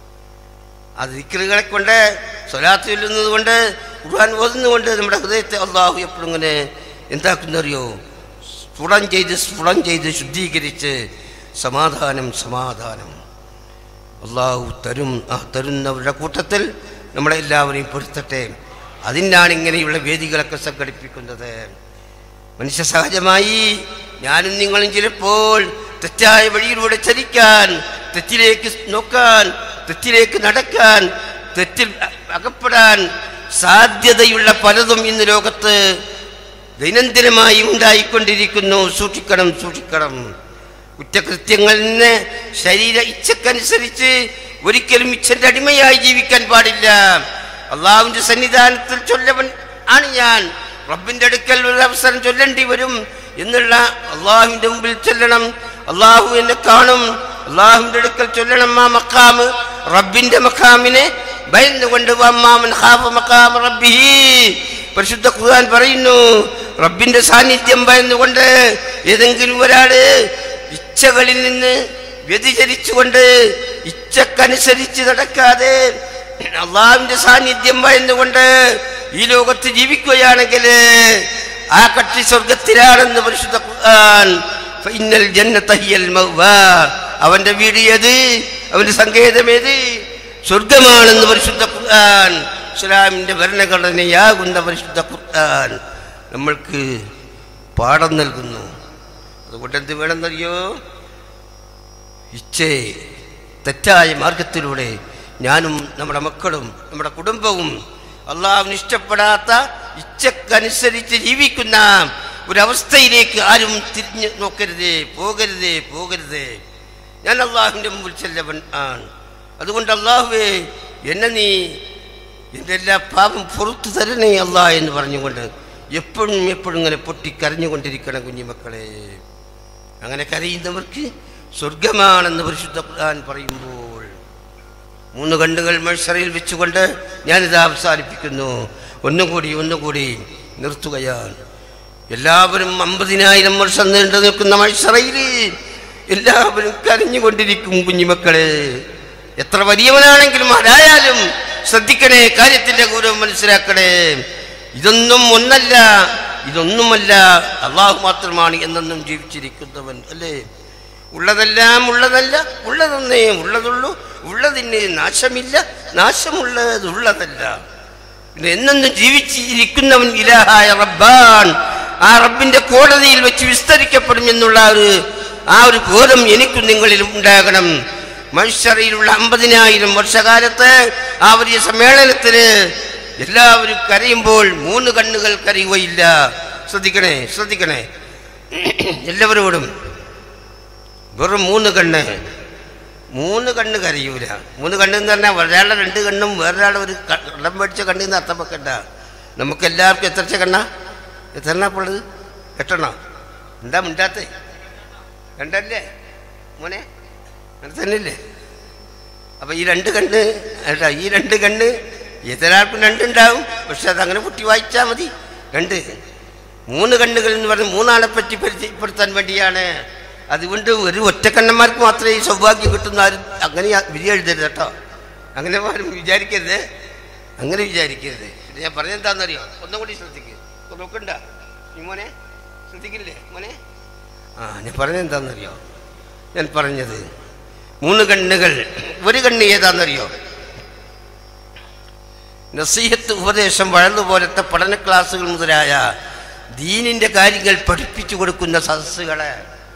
അത് ദിക്കറുകളെ കൊണ്ട് സ്വലാത്ത് ചൊല്ലുന്നത് കൊണ്ട് ഖുർആൻ ഓതുന്നതുകൊണ്ട് നമ്മുടെ ഹൃദയത്തെ അള്ളാഹു എപ്പോഴും ഇങ്ങനെ എന്താക്കുന്നറിയോ സ്ഫുടം ചെയ്ത് സ്ഫുടം ചെയ്ത് ശുദ്ധീകരിച്ച് സമാധാനം സമാധാനം അള്ളാഹു തരും ആ തരുന്നവരുടെ കൂട്ടത്തിൽ നമ്മളെല്ലാവരെയും പൊരുത്തട്ടെ അതിനാണ് ഇങ്ങനെയുള്ള വേദികളൊക്കെ സംഘടിപ്പിക്കുന്നത് മനുഷ്യ സഹജമായി ഞാനും നിങ്ങളും ചിലപ്പോൾ തെറ്റായ വഴിയിലൂടെ ചലിക്കാൻ തെറ്റിലേക്ക് നോക്കാൻ തെറ്റിലേക്ക് നടക്കാൻ തെറ്റിൽ അ- അകപ്പെടാൻ സാധ്യതയുള്ള പലതും ഇന്ന് ലോകത്ത് ദൈനംദിനമായി ഉണ്ടായിക്കൊണ്ടിരിക്കുന്നു സൂക്ഷിക്കണം സൂക്ഷിക്കണം കുറ്റകൃത്യങ്ങളിൽ നിന്ന് ശരീര ഇച്ഛക്കനുസരിച്ച് ഒരിക്കലും ഇച്ഛന്റെ അടിമയായി ജീവിക്കാൻ പാടില്ല അള്ളാഹുവിന്റെ സന്നിധാനത്തിൽ ചൊല്ലവൻ ആണ് ഞാൻ റബ്ബിന്റെ അടുക്കൽ ഒരു അവസരം ചൊല്ലേണ്ടി വരും എന്നുള്ള അള്ളാഹുവിന്റെ മുമ്പിൽ ചൊല്ലണം അള്ളാഹു എന്നെ കാണും അള്ളാഹുവിന്റെ അടുക്കൽ ചൊല്ലണം ആ മക്കാമ് റബ്ബിന്റെ മക്കാമിനെ ഭയന്നുകൊണ്ട് വമ്മാമൻ ഖാഫ മഖാമ റബ്ബിഹി പരിശുദ്ധ ഖുർആൻ പറയുന്നു റബ്ബിന്റെ സാന്നിധ്യം ഭയന്നുകൊണ്ട് ഏതെങ്കിലും ഒരാള് ഇച്ഛകളിൽ നിന്ന് വ്യതിചരിച്ചുകൊണ്ട് ഇച്ഛക്കനുസരിച്ച് നടക്കാതെ അള്ളാഹുവിന്റെ സാന്നിധ്യം ഭയന്നുകൊണ്ട് ഈ ലോകത്ത് ജീവിക്കുകയാണെങ്കിൽ ആ കക്ഷി സ്വർഗത്തിലാണെന്ന് പരിശുദ്ധ ഖുർആൻ ഫഇന്നൽ ജന്നത ഹിയൽ മഅ്വാ. അവന്റെ വീട് ഏത് അവന്റെ സങ്കേതം ഏത് സ്വർഗമാണെന്ന് പരിശുദ്ധ ഖുർആൻ ഇസ്ലാമിന്റെ ഭരണഘടനയാകുന്ന പരിശുദ്ധ ഖുർആൻ നമ്മൾക്ക് പാഠം നൽകുന്നു അതുകൊണ്ട് എന്ത് വേണമെന്നറിയോ ഇച്ഛേ തെറ്റായ മാർഗത്തിലൂടെ ഞാനും നമ്മുടെ മക്കളും നമ്മുടെ കുടുംബവും അള്ളാഹുവിന് ഇഷ്ടപ്പെടാത്ത ഇച്ഛക്കനുസരിച്ച് ജീവിക്കുന്ന ഒരവസ്ഥയിലേക്ക് ആരും തിരിഞ്ഞു നോക്കരുതേ പോകരുതേ പോകരുതേ ഞാൻ അള്ളാഹുവിൻ്റെ മുമ്പിൽ ചെല്ലവൻ ആണ് അതുകൊണ്ട് അള്ളാഹുവേ എന്നെ നീ എൻ്റെ എല്ലാ പാപം പുറത്തു തരണേ അല്ലാ എന്ന് പറഞ്ഞുകൊണ്ട് എപ്പോഴും എപ്പോഴും ഇങ്ങനെ പൊട്ടിക്കരഞ്ഞുകൊണ്ടിരിക്കണം കുഞ്ഞുമക്കളെ അങ്ങനെ കരയുന്നവർക്ക് സ്വർഗമാണെന്ന് പരിശുദ്ധ ഖുർആൻ പറയുമ്പോൾ മൂന്ന് കണ്ണുകൾ മത്സരയിൽ വെച്ചുകൊണ്ട് ഞാനിത് അവസാനിപ്പിക്കുന്നു ഒന്നുകൂടി ഒന്നുകൂടി നിർത്തുകയാണ് എല്ലാവരും അമ്പതിനായിരം വർഷം നീണ്ടു നിൽക്കുന്ന മത്സരയിൽ എല്ലാവരും കരഞ്ഞുകൊണ്ടിരിക്കും കുഞ്ഞുമക്കളെ എത്ര വലിയവനാണെങ്കിലും ആരായാലും ശ്രദ്ധിക്കണേ കാര്യത്തിന്റെ ഗൗരവം മനസ്സിലാക്കണേ ഇതൊന്നും ഒന്നല്ല ഇതൊന്നുമല്ല അള്ളാഹു മാത്രമാണ് എന്നെന്നും ജീവിച്ചിരിക്കുന്നവൻ അല്ലേ ഉള്ളതെല്ലാം ഉള്ളതല്ല ഉള്ളതൊന്നേ ഉള്ളതുള്ളൂ ഉള്ളതിന് നാശമില്ല നാശമുള്ളത് ഉള്ളതല്ല പിന്നെ എന്നെന്നും ജീവിച്ചിരിക്കുന്നവൻ ഇലാഹായ റബ്ബാൻ ആ റബ്ബിന്റെ കോടതിയിൽ വെച്ച് വിസ്തരിക്കപ്പെടും എന്നുള്ള ഒരു ആ ഒരു ബോധം എനിക്കും നിങ്ങളിലും ഉണ്ടാകണം മനുഷ്യറയിലുള്ള അമ്പതിനായിരം വർഷകാലത്ത് ആ വലിയ സമ്മേളനത്തിന് എല്ലാവരും കരയുമ്പോൾ മൂന്ന് കണ്ണുകൾ കരയുകയില്ല ശ്രദ്ധിക്കണേ ശ്രദ്ധിക്കണേ എല്ലാവരോടും വെറും മൂന്ന് കണ്ണ് മൂന്ന് കണ്ണ് കരയൂല മൂന്ന് കണ്ണെന്ന് പറഞ്ഞാൽ ഒരാളുടെ രണ്ട് കണ്ണും വേറൊരാളുടെ ഒരു ക- കള്ളം മേടിച്ച കണ്ണിൽ നിന്ന് അർത്ഥം വെക്കണ്ട നമുക്ക് എല്ലാവർക്കും എത്രച്ച കണ്ണാ എത്ര അപ്പോൾ ഉള്ളത് എട്ടെണ്ണോ എന്താ മിണ്ടാത്തേ രണ്ടല്ലേ മോനെ അങ്ങനെ തന്നെയല്ലേ അപ്പം ഈ രണ്ട് കണ്ണ് അല്ല ഈ രണ്ട് കണ്ണ് എതിരാൾക്കും രണ്ടുണ്ടാവും പക്ഷെ അതങ്ങനെ കുട്ടി വായിച്ചാൽ മതി രണ്ട് മൂന്ന് കണ്ണുകൾ എന്ന് പറഞ്ഞ് മൂന്നാളെ പറ്റി പരിചയപ്പെടുത്താൻ വേണ്ടിയാണ് അതുകൊണ്ട് ഒരു ഒറ്റക്കണ്ണന്മാർക്ക് മാത്രമേ ഈ സൗഭാഗ്യം കിട്ടുന്ന ആരും അങ്ങനെ വിധി എഴുതരുത് കേട്ടോ അങ്ങനെ ആരും വിചാരിക്കരുത് അങ്ങനെ വിചാരിക്കരുത് പിന്നെ ഞാൻ പറഞ്ഞെന്താണെന്നറിയോ ഒന്നും കൂടി ശ്രദ്ധിക്കുക നോക്കണ്ട നീ മോനെ ശ്രദ്ധിക്കില്ലേ മോനെ ആ ഞാൻ പറഞ്ഞെന്താണെന്നറിയോ ഞാൻ പറഞ്ഞത് മൂന്ന് കണ്ണുകൾ ഒരു കണ്ണ് ഏതാണെന്നറിയോ നസീഹത്ത് ഉപദേശം വഴന്നു പോലത്തെ പഠന ക്ലാസ്സുകൾ മുതലായ ദീനിന്റെ കാര്യങ്ങൾ പഠിപ്പിച്ചു കൊടുക്കുന്ന സദസ്സുകളെ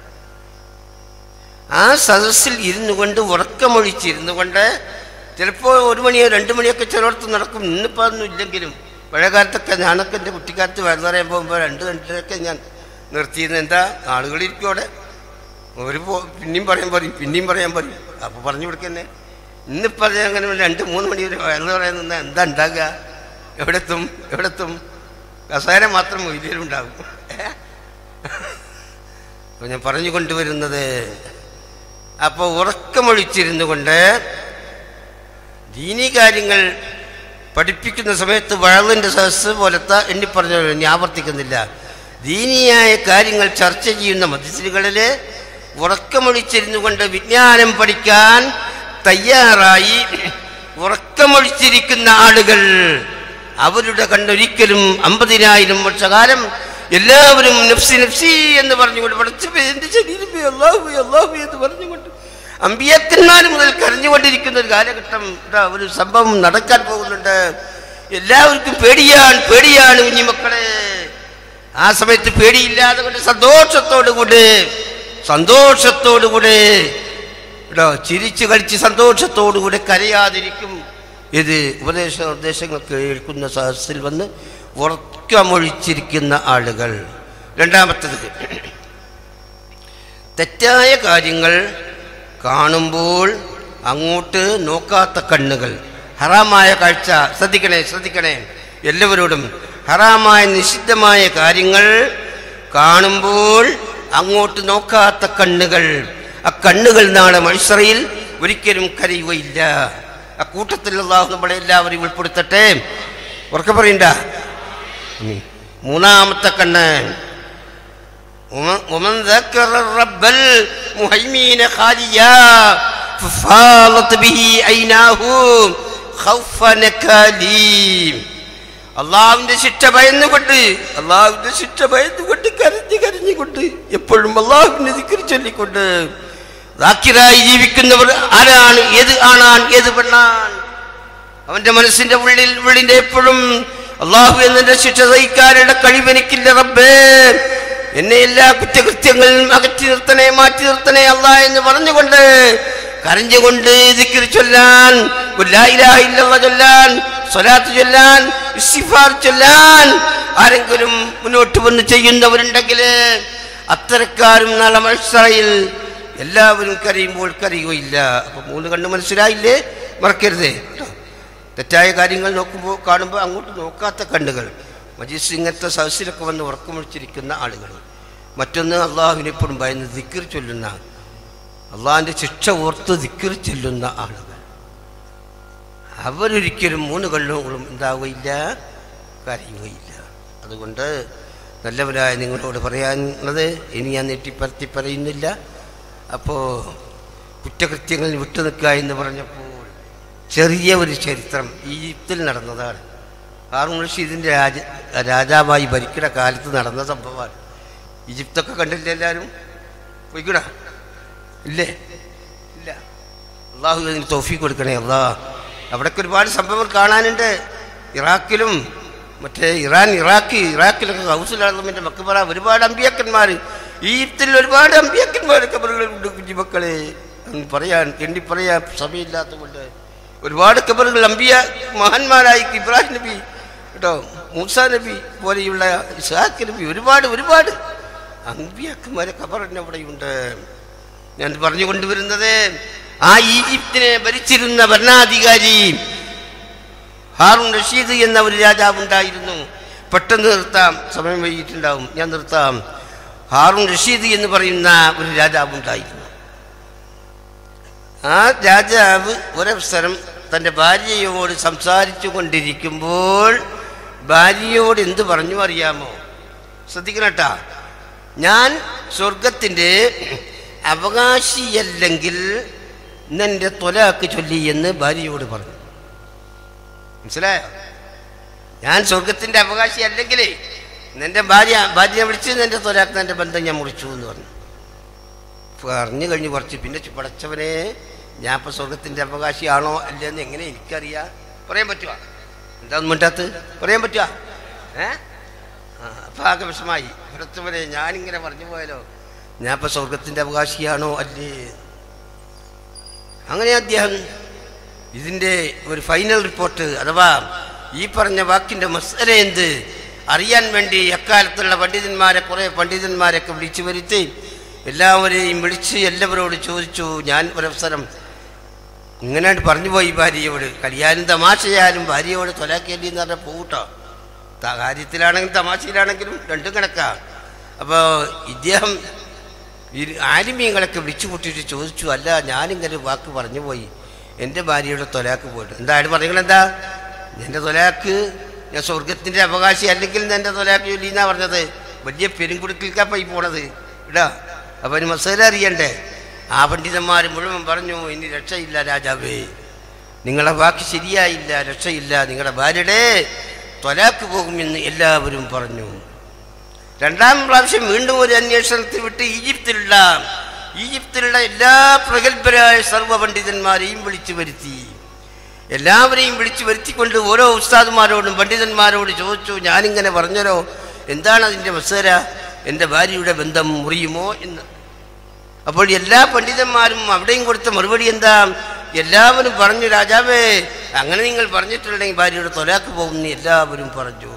ആ സദസ്സിൽ ഇരുന്നു കൊണ്ട് ഉറക്കമൊഴിച്ചിരുന്നു കൊണ്ട് ചിലപ്പോൾ ഒരു മണിയോ രണ്ട് മണിയൊക്കെ ചിലയിടത്ത് നടക്കും ഇന്നിപ്പോൾ ഒന്നും ഇല്ലെങ്കിലും പഴയ കാലത്തൊക്കെ ഞാനൊക്കെ എൻ്റെ കുട്ടിക്കാലത്ത് വെറുതെ പറയാൻ പോകുമ്പോൾ രണ്ട് രണ്ടരയൊക്കെ ഞാൻ നിർത്തിയിരുന്നത് എന്താ ആളുകളിരിക്കും അവിടെ ഒരു പോ പിന്നെയും പറയാൻ പറയും പിന്നെയും പറയാൻ പറയും അപ്പോൾ പറഞ്ഞു കൊടുക്കന്നെ ഇന്നിപ്പോൾ അത് അങ്ങനെ രണ്ട് മൂന്ന് മണി വരെ വയറു പറയാൻ നിന്നാൽ എന്താ ഉണ്ടാകുക എവിടെത്തും എവിടെത്തും കസേര മാത്രം മൊയ്തിലുണ്ടാകും അപ്പോൾ ഞാൻ പറഞ്ഞു കൊണ്ടുവരുന്നത് അപ്പോൾ ഉറക്കമൊഴിച്ചിരുന്നു കൊണ്ട് ദീനീ കാര്യങ്ങൾ പഠിപ്പിക്കുന്ന സമയത്ത് വഴലിൻ്റെ സദസ് പോലത്തെ എണ്ണി പറഞ്ഞു ഇനി ആവർത്തിക്കുന്നില്ല ദീനീയായ കാര്യങ്ങൾ ചർച്ച ചെയ്യുന്ന മധ്യസ്ഥികളിൽ ഉറക്കമൊഴിച്ചിരുന്നു കൊണ്ട് വിജ്ഞാനം പഠിക്കാൻ തയ്യാറായി ഉറക്കമൊഴിച്ചിരിക്കുന്ന ആളുകൾ അവരുടെ കണ്ണൊരിക്കലും അമ്പതിനായിരം വർഷകാലം എല്ലാവരും നഫ്സി നഫ്സി എന്ന് പറഞ്ഞുകൊണ്ട് പഠിച്ചു എന്റെ ശരീരം അള്ളാഹു അള്ളാഹു എന്ന് പറഞ്ഞുകൊണ്ട് അമ്പിയക്കന്മാർ മുതൽ കരഞ്ഞുകൊണ്ടിരിക്കുന്ന ഒരു കാലഘട്ടം ഇതാ ഒരു സംഭവം നടക്കാൻ പോകുന്നുണ്ട് എല്ലാവർക്കും പേടിയാണ് പേടിയാണ് കുഞ്ഞിമക്കളെ ആ സമയത്ത് പേടിയില്ലാതെ കൊണ്ട് സന്തോഷത്തോടുകൂടി സന്തോഷത്തോടുകൂടി കേട്ടോ ചിരിച്ചു കളിച്ച് സന്തോഷത്തോടുകൂടി കരയാതിരിക്കും ഇത് ഉപദേശ നിർദ്ദേശങ്ങൾ കേൾക്കുന്ന സദസ്സിൽ വന്ന് ഉറക്കമൊഴിച്ചിരിക്കുന്ന ആളുകൾ രണ്ടാമത്തത് തെറ്റായ കാര്യങ്ങൾ കാണുമ്പോൾ അങ്ങോട്ട് നോക്കാത്ത കണ്ണുകൾ ഹറാമായ കാഴ്ച ശ്രദ്ധിക്കണേ ശ്രദ്ധിക്കണേ എല്ലാവരോടും ഹറാമായ നിഷിദ്ധമായ കാര്യങ്ങൾ കാണുമ്പോൾ അങ്ങോട്ട് നോക്കാത്ത കണ്ണുകൾ ആ കണ്ണുകൾ നാളെ മത്സറയിൽ ഒരിക്കലും കരയുകയില്ല ആ കൂട്ടത്തിൽ അള്ളാഹു നമ്മളെ എല്ലാവരെയും ഉൾപ്പെടുത്തട്ടെ ഉറക്കെ പറയണ്ട ഉം. മൂന്നാമത്തെ കണ്ണ് ومن- ومن ذكر الرب المهيمين خاليا ففاضت به عيناه خوف نكاليم അള്ളാഹുവിന്റെ ശിക്ഷ ഭയന്നുകൊണ്ട് അള്ളാഹുവിന്റെ ശിക്ഷ ഭയന്നുകൊണ്ട് കരഞ്ഞു കരഞ്ഞുകൊണ്ട് എപ്പോഴും അള്ളാഹുവിനെ ദിക്കറി ചൊല്ലിക്കൊണ്ട് ദാക്കിറായി ജീവിക്കുന്നവർ ആരാണ് ഏത് ആണാൻ ഏത് പെണ്ണാൻ അവന്റെ മനസ്സിന്റെ ഉള്ളിൽ ഉള്ളിന്റെ എപ്പോഴും അള്ളാഹു എന്നെ ശിക്ഷ സഹിക്കാനുള്ള കഴിവെനിക്കില്ല റബ്ബേ എന്നെ എല്ലാ കുറ്റകൃത്യങ്ങളിലും അകറ്റി നിർത്തണേ മാറ്റി നിർത്തണേ അല്ല എന്ന് പറഞ്ഞുകൊണ്ട് കരഞ്ഞുകൊണ്ട് ദിക്ർ ചൊല്ലാൻ ലാ ഇലാഹ ഇല്ലല്ലാഹ് ചൊല്ലാൻ സ്വലാത്ത് ചൊല്ലാൻ ഇസ്തിഗ്ഫാർ ചൊല്ലാൻ ആരെങ്കിലും മുന്നോട്ട് വന്ന് ചെയ്യുന്നവരുണ്ടെങ്കിൽ അത്തരക്കാരും നാളെ മത്സരയിൽ എല്ലാവരും കരയുമ്പോൾ കരയുകയില്ല അപ്പൊ മൂന്ന് കണ്ണ് മനസ്സിലായില്ലേ മറക്കരുതേ കേട്ടോ തെറ്റായ കാര്യങ്ങൾ നോക്കുമ്പോൾ കാണുമ്പോൾ അങ്ങോട്ട് നോക്കാത്ത കണ്ണുകൾ മജീസ് ഇങ്ങനത്തെ സദസ്സിലൊക്കെ വന്ന് ഉറക്കമൊഴിച്ചിരിക്കുന്ന ആളുകൾ മറ്റൊന്ന് അള്ളാഹുവിനെപ്പോഴും ഭയന്ന് ദിക്കിർ ചൊല്ലുന്ന അള്ളാഹിൻ്റെ ശിക്ഷ ഓർത്ത് ദിക്കിർ ചൊല്ലുന്ന ആളുകൾ അവരൊരിക്കലും മൂന്ന് കണ്ണുകളും ഉണ്ടാവുകയില്ല കരയുകയില്ല അതുകൊണ്ട് നല്ലവരായ നിങ്ങളോട് പറയാനുള്ളത് ഇനി ഞാൻ നെറ്റിപ്പരത്തി പറയുന്നില്ല അപ്പോൾ കുറ്റകൃത്യങ്ങളിൽ വിട്ടുനിൽക്കുക എന്ന് പറഞ്ഞപ്പോൾ ചെറിയ ഒരു ചരിത്രം ഈജിപ്തിൽ നടന്നതാണ് ഹാറൂൺ റഷീദിൻ്റെ രാജ രാജാവായി ഭരിക്കുന്ന കാലത്ത് നടന്ന സംഭവമാണ് ഈജിപ്തൊക്കെ കണ്ടില്ല എല്ലാവരും പോയിക്കൂടാ ഇല്ലേ ഇല്ല അള്ളാഹു അതിന് തോഫി കൊടുക്കണേ അള്ളാ അവിടേക്ക് ഒരുപാട് സംഭവങ്ങൾ കാണാനുണ്ട് ഇറാഖിലും മറ്റേ ഇറാൻ ഇറാഖ് ഇറാഖിലൊക്കെ ഹൗസിലാണെന്നിൻ്റെ മക്കബറ ഒരുപാട് അമ്പിയക്കന്മാർ ഈജിപ്തിൽ ഒരുപാട് അമ്പിയക്കന്മാർ കബറുകളുണ്ട് കുഞ്ഞുമക്കളെ എന്ന് പറയാൻ എണ്ണി പറയാൻ സമയമില്ലാത്തതുകൊണ്ട് ഒരുപാട് കബറുകൾ അമ്പിയ മഹാന്മാരായി ഇബ്രാഹിം നബി കേട്ടോ മൂസ നബി പോലെയുള്ള ഇസ്ഹാഖ് നബി ഒരുപാട് ഒരുപാട് അമ്പിയാക്കന്മാരെ കബർ തന്നെ അവിടെയുണ്ട് ഞാൻ പറഞ്ഞു കൊണ്ടുവരുന്നത് ആ ഈജിപ്തിനെ ഭരിച്ചിരുന്ന ഭരണാധികാരി ഹാറൂൺ റഷീദ് എന്ന ഒരു രാജാവ് ഉണ്ടായിരുന്നു പെട്ടെന്ന് നിർത്താം സമയം വൈകിട്ടുണ്ടാവും ഞാൻ നിർത്താം ഹാറൂൺ റഷീദ് എന്ന് പറയുന്ന ഒരു രാജാവ് ഉണ്ടായിരുന്നു ആ രാജാവ് ഒരവസരം തൻ്റെ ഭാര്യയോട് സംസാരിച്ചു കൊണ്ടിരിക്കുമ്പോൾ ഭാര്യയോട് എന്ത് പറഞ്ഞു അറിയാമോ ശ്രദ്ധിക്കണട്ടാ ഞാൻ സ്വർഗത്തിൻ്റെ അവകാശിയല്ലെങ്കിൽ നിന്റെ തൊലാക്ക് ചൊല്ലി എന്ന് ഭാര്യയോട് പറഞ്ഞു മനസ്സിലായോ ഞാൻ സ്വർഗത്തിൻ്റെ അവകാശി അല്ലെങ്കിലേ നിന്റെ ഭാര്യ ഭാര്യയെ വിളിച്ച് നിന്റെ തൊലാക്ക് നിന്റെ ബന്ധം ഞാൻ മുറിച്ചു എന്ന് പറഞ്ഞു പറഞ്ഞു കഴിഞ്ഞ് കുറച്ച് പിന്നെ ചു- പടച്ചവനെ ഞാൻ ഇപ്പൊ സ്വർഗത്തിന്റെ അവകാശിയാണോ അല്ലെന്ന് എങ്ങനെ എനിക്കറിയാം പറയാൻ പറ്റുക എന്താന്ന് മിണ്ടാത്ത് പറയാൻ പറ്റുക ഏ ആ അപ്പൊ ആകെ വിഷമായി പടച്ചവനെ ഞാനിങ്ങനെ പറഞ്ഞു പോയാലോ ഞാൻ ഇപ്പൊ സ്വർഗത്തിന്റെ അവകാശിയാണോ അല്ലേ അങ്ങനെ അദ്ദേഹം ഇതിൻ്റെ ഒരു ഫൈനൽ റിപ്പോർട്ട് അഥവാ ഈ പറഞ്ഞ വാക്കിൻ്റെ മസല എന്ത് അറിയാൻ വേണ്ടി എക്കാലത്തുള്ള പണ്ഡിതന്മാരെ കുറേ പണ്ഡിതന്മാരൊക്കെ വിളിച്ചു വരുത്തി എല്ലാവരെയും വിളിച്ച് എല്ലാവരോട് ചോദിച്ചു ഞാൻ ഒരവസരം ഇങ്ങനെയാണ് പറഞ്ഞു പോയി ഭാര്യയോട് കളിയാലും തമാശയാലും ഭാര്യയോട് തൊലാക്കേണ്ടി എന്ന് പറഞ്ഞാൽ പോകട്ടോ കാര്യത്തിലാണെങ്കിലും തമാശയിലാണെങ്കിലും രണ്ടും കണക്കാ അപ്പോൾ ഇദ്ദേഹം ഈ ആലിമീങ്ങളൊക്കെ വിളിച്ചു കൂട്ടിയിട്ട് ചോദിച്ചു അല്ല ഞാനിങ്ങനെ ഒരു വാക്ക് പറഞ്ഞു പോയി എൻ്റെ ഭാര്യയുടെ തൊലാക്ക് പോയിട്ട് എന്താ അയാൾ പറയുന്നത് എന്താ എൻ്റെ തൊലാക്ക് ഞാൻ സ്വർഗത്തിൻ്റെ അവകാശി അല്ലെങ്കിൽ എൻ്റെ തൊലാക്ക് ജോലി എന്നാ പറഞ്ഞത് വലിയ പെരുങ്കുടുക്കിൽക്കാ പോയി പോണത് ഇടാ അപ്പം അതിന് മസല അറിയണ്ടേ ആ പണ്ഡിതന്മാർ മുഴുവൻ പറഞ്ഞു ഇനി രക്ഷയില്ല രാജാവേ നിങ്ങളെ വാക്ക് ശരിയായില്ല രക്ഷയില്ല നിങ്ങളുടെ ഭാര്യയുടെ തൊലാക്ക് പോകുമെന്ന് എല്ലാവരും പറഞ്ഞു രണ്ടാം പ്രാവശ്യം വീണ്ടും ഒരു അന്വേഷണത്തിൽ വിട്ട് ഈജിപ്തിലുള്ള ഈജിപ്തിലുള്ള എല്ലാ പ്രഗത്ഭരായ സർവ്വ പണ്ഡിതന്മാരെയും വിളിച്ചു വരുത്തി എല്ലാവരെയും വിളിച്ചു വരുത്തിക്കൊണ്ട് ഓരോ ഉസ്താദുമാരോടും പണ്ഡിതന്മാരോട് ചോദിച്ചു ഞാനിങ്ങനെ പറഞ്ഞല്ലോ എന്താണ് അതിൻ്റെ മസേര എൻ്റെ ഭാര്യയുടെ ബന്ധം മുറിയുമോ എന്ന് അപ്പോൾ എല്ലാ പണ്ഡിതന്മാരും അവിടെയും കൊടുത്ത മറുപടി എന്താ എല്ലാവരും പറഞ്ഞു രാജാവേ അങ്ങനെ നിങ്ങൾ പറഞ്ഞിട്ടുണ്ടെങ്കിൽ ഭാര്യയുടെ തൊലാക്ക് പോകുന്നു എല്ലാവരും പറഞ്ഞു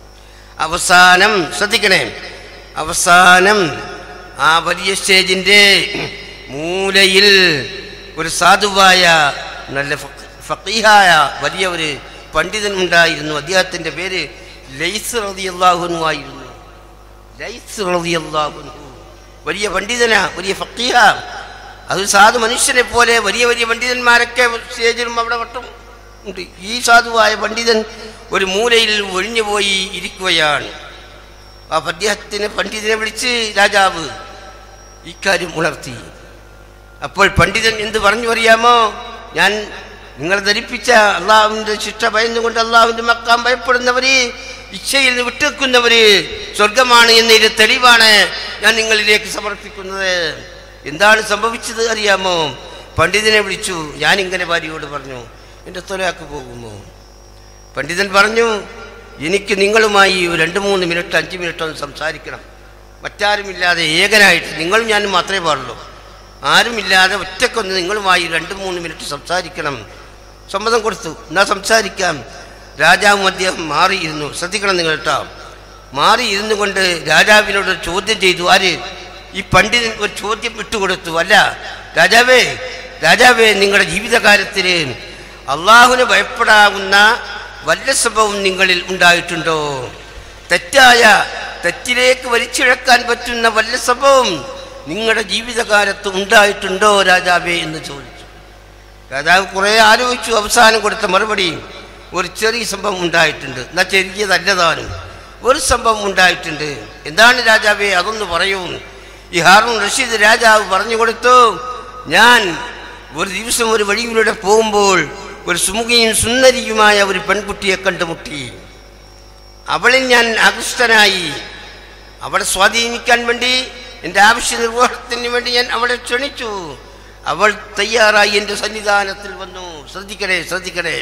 അവസാനം ശ്രദ്ധിക്കണേ അവസാനം ആ വലിയ സ്റ്റേജിൻ്റെ മൂലയിൽ ഒരു സാധുവായ നല്ല ഫ- ഫക്കീഹായ വലിയ ഒരു പണ്ഡിതൻ ഉണ്ടായിരുന്നു അദ്ദേഹത്തിൻ്റെ പേര് ലൈസ് റളിയല്ലാഹുനു ആയിരുന്നു ലൈസ് റളിയല്ലാഹുനു വലിയ പണ്ഡിതനാ വലിയ ഫക്കീഹ അത് സാധു മനുഷ്യനെ പോലെ വലിയ വലിയ പണ്ഡിതന്മാരൊക്കെ സ്റ്റേജിലും അവിടെ വട്ടം ഉണ്ട് ഈ സാധുവായ പണ്ഡിതൻ ഒരു മൂലയിൽ ഒഴിഞ്ഞുപോയി ഇരിക്കുകയാണ് ആ അദ്ദേഹത്തിന് പണ്ഡിതനെ വിളിച്ച് രാജാവ് ഇക്കാര്യം ഉണർത്തി അപ്പോൾ പണ്ഡിതൻ എന്ത് പറഞ്ഞു അറിയാമോ ഞാൻ നിങ്ങളെ ധരിപ്പിച്ച അള്ളാഹുവിൻ്റെ ശിക്ഷ ഭയന്നുകൊണ്ട് അള്ളാഹുവിൻ്റെ മക്കാൻ ഭയപ്പെടുന്നവര് ഇച്ഛയിൽ നിന്ന് വിട്ടുവെക്കുന്നവര് സ്വർഗമാണ് എന്നതിന് തെളിവാണ് ഞാൻ നിങ്ങളിലേക്ക് സമർപ്പിക്കുന്നത് എന്താണ് സംഭവിച്ചത് അറിയാമോ പണ്ഡിതനെ വിളിച്ചു ഞാൻ ഇങ്ങനെ ഭാര്യയോട് പറഞ്ഞു എൻ്റെ തൊലയാക്ക് പോകുമോ പണ്ഡിതൻ പറഞ്ഞു എനിക്ക് നിങ്ങളുമായി ഒരു രണ്ട് മൂന്ന് മിനിറ്റ് അഞ്ച് മിനിറ്റ് ഒന്ന് സംസാരിക്കണം മറ്റാരുമില്ലാതെ ഏകനായിട്ട് നിങ്ങളും ഞാനും മാത്രമേ പാടുള്ളൂ ആരുമില്ലാതെ ഒറ്റക്കൊന്ന് നിങ്ങളുമായി രണ്ട് മൂന്ന് മിനിറ്റ് സംസാരിക്കണം സമ്മതം കൊടുത്തു എന്നാ സംസാരിക്കാം രാജാവും അദ്ദേഹം മാറിയിരുന്നു ശ്രദ്ധിക്കണം നിങ്ങൾ കേട്ടോ മാറി ഇരുന്നു കൊണ്ട് രാജാവിനോട് ഒരു ചോദ്യം ചെയ്തു ആര് ഈ പണ്ഡിതൻ ഒരു ചോദ്യം വിട്ടുകൊടുത്തു അല്ല രാജാവേ രാജാവേ നിങ്ങളുടെ ജീവിതകാലത്തിൽ അള്ളാഹുവിന് ഭയപ്പെടാവുന്ന വല്ല സംഭവം നിങ്ങളിൽ ഉണ്ടായിട്ടുണ്ടോ തെറ്റായ തെറ്റിലേക്ക് വലിച്ചിഴക്കാൻ പറ്റുന്ന വല്ല സംഭവം നിങ്ങളുടെ ജീവിതകാലത്ത് ഉണ്ടായിട്ടുണ്ടോ രാജാവേ എന്ന് ചോദിച്ചു രാജാവ് കുറേ ആലോചിച്ചു അവസാനം കൊടുത്ത മറുപടി ഒരു ചെറിയ സംഭവം ഉണ്ടായിട്ടുണ്ട് എന്നാൽ ചെറിയതല്ലതാനും ഒരു സംഭവം ഉണ്ടായിട്ടുണ്ട് എന്താണ് രാജാവേ അതൊന്ന് പറയൂ ഈ ഹാറൂൺ റഷീദ് രാജാവ് പറഞ്ഞു കൊടുത്തു ഞാൻ ഒരു ദിവസം ഒരു വഴിയിലൂടെ പോകുമ്പോൾ ഒരു സുമുഖയും സുന്ദരിയുമായ ഒരു പെൺകുട്ടിയെ കണ്ടുമുട്ടി അവളിൽ ഞാൻ ആകൃഷ്ടനായി അവളെ സ്വാധീനിക്കാൻ വേണ്ടി എൻ്റെ ആവശ്യ നിർവഹണത്തിന് വേണ്ടി ഞാൻ അവളെ ക്ഷണിച്ചു അവൾ തയ്യാറായി എൻ്റെ സന്നിധാനത്തിൽ വന്നു ശ്രദ്ധിക്കണേ ശ്രദ്ധിക്കണേ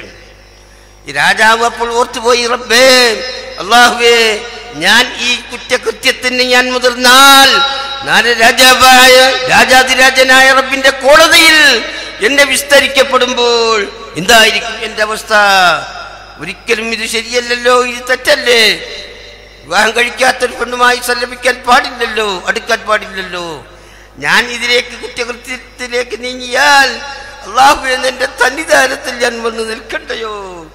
ഈ രാജാവ് അപ്പോൾ ഓർത്തുപോയി റബ്ബേ അള്ളാഹുവേ ഞാൻ ഈ കുറ്റകൃത്യത്തിന് ഞാൻ മുതിർന്നാൽ നാല് രാജാവായ രാജാതിരാജനായ റബ്ബിന്റെ കോടതിയിൽ എന്നെ വിസ്തരിക്കപ്പെടുമ്പോൾ എന്തായിരിക്കും എൻ്റെ അവസ്ഥ ഒരിക്കലും ഇത് ശരിയല്ലല്ലോ ഇത് തെറ്റല്ലേ വിവാഹം കഴിക്കാത്തൊരു പെണ്ണുമായി സല്ലപിക്കാൻ പാടില്ലല്ലോ അടുക്കാൻ പാടില്ലല്ലോ ഞാൻ ഇതിലേക്ക് കുറ്റകൃത്യത്തിലേക്ക് നീങ്ങിയാൽ അള്ളാഹു എന്നെ സന്നിധാനത്തിൽ ഞാൻ വന്ന് നിൽക്കണ്ടയോ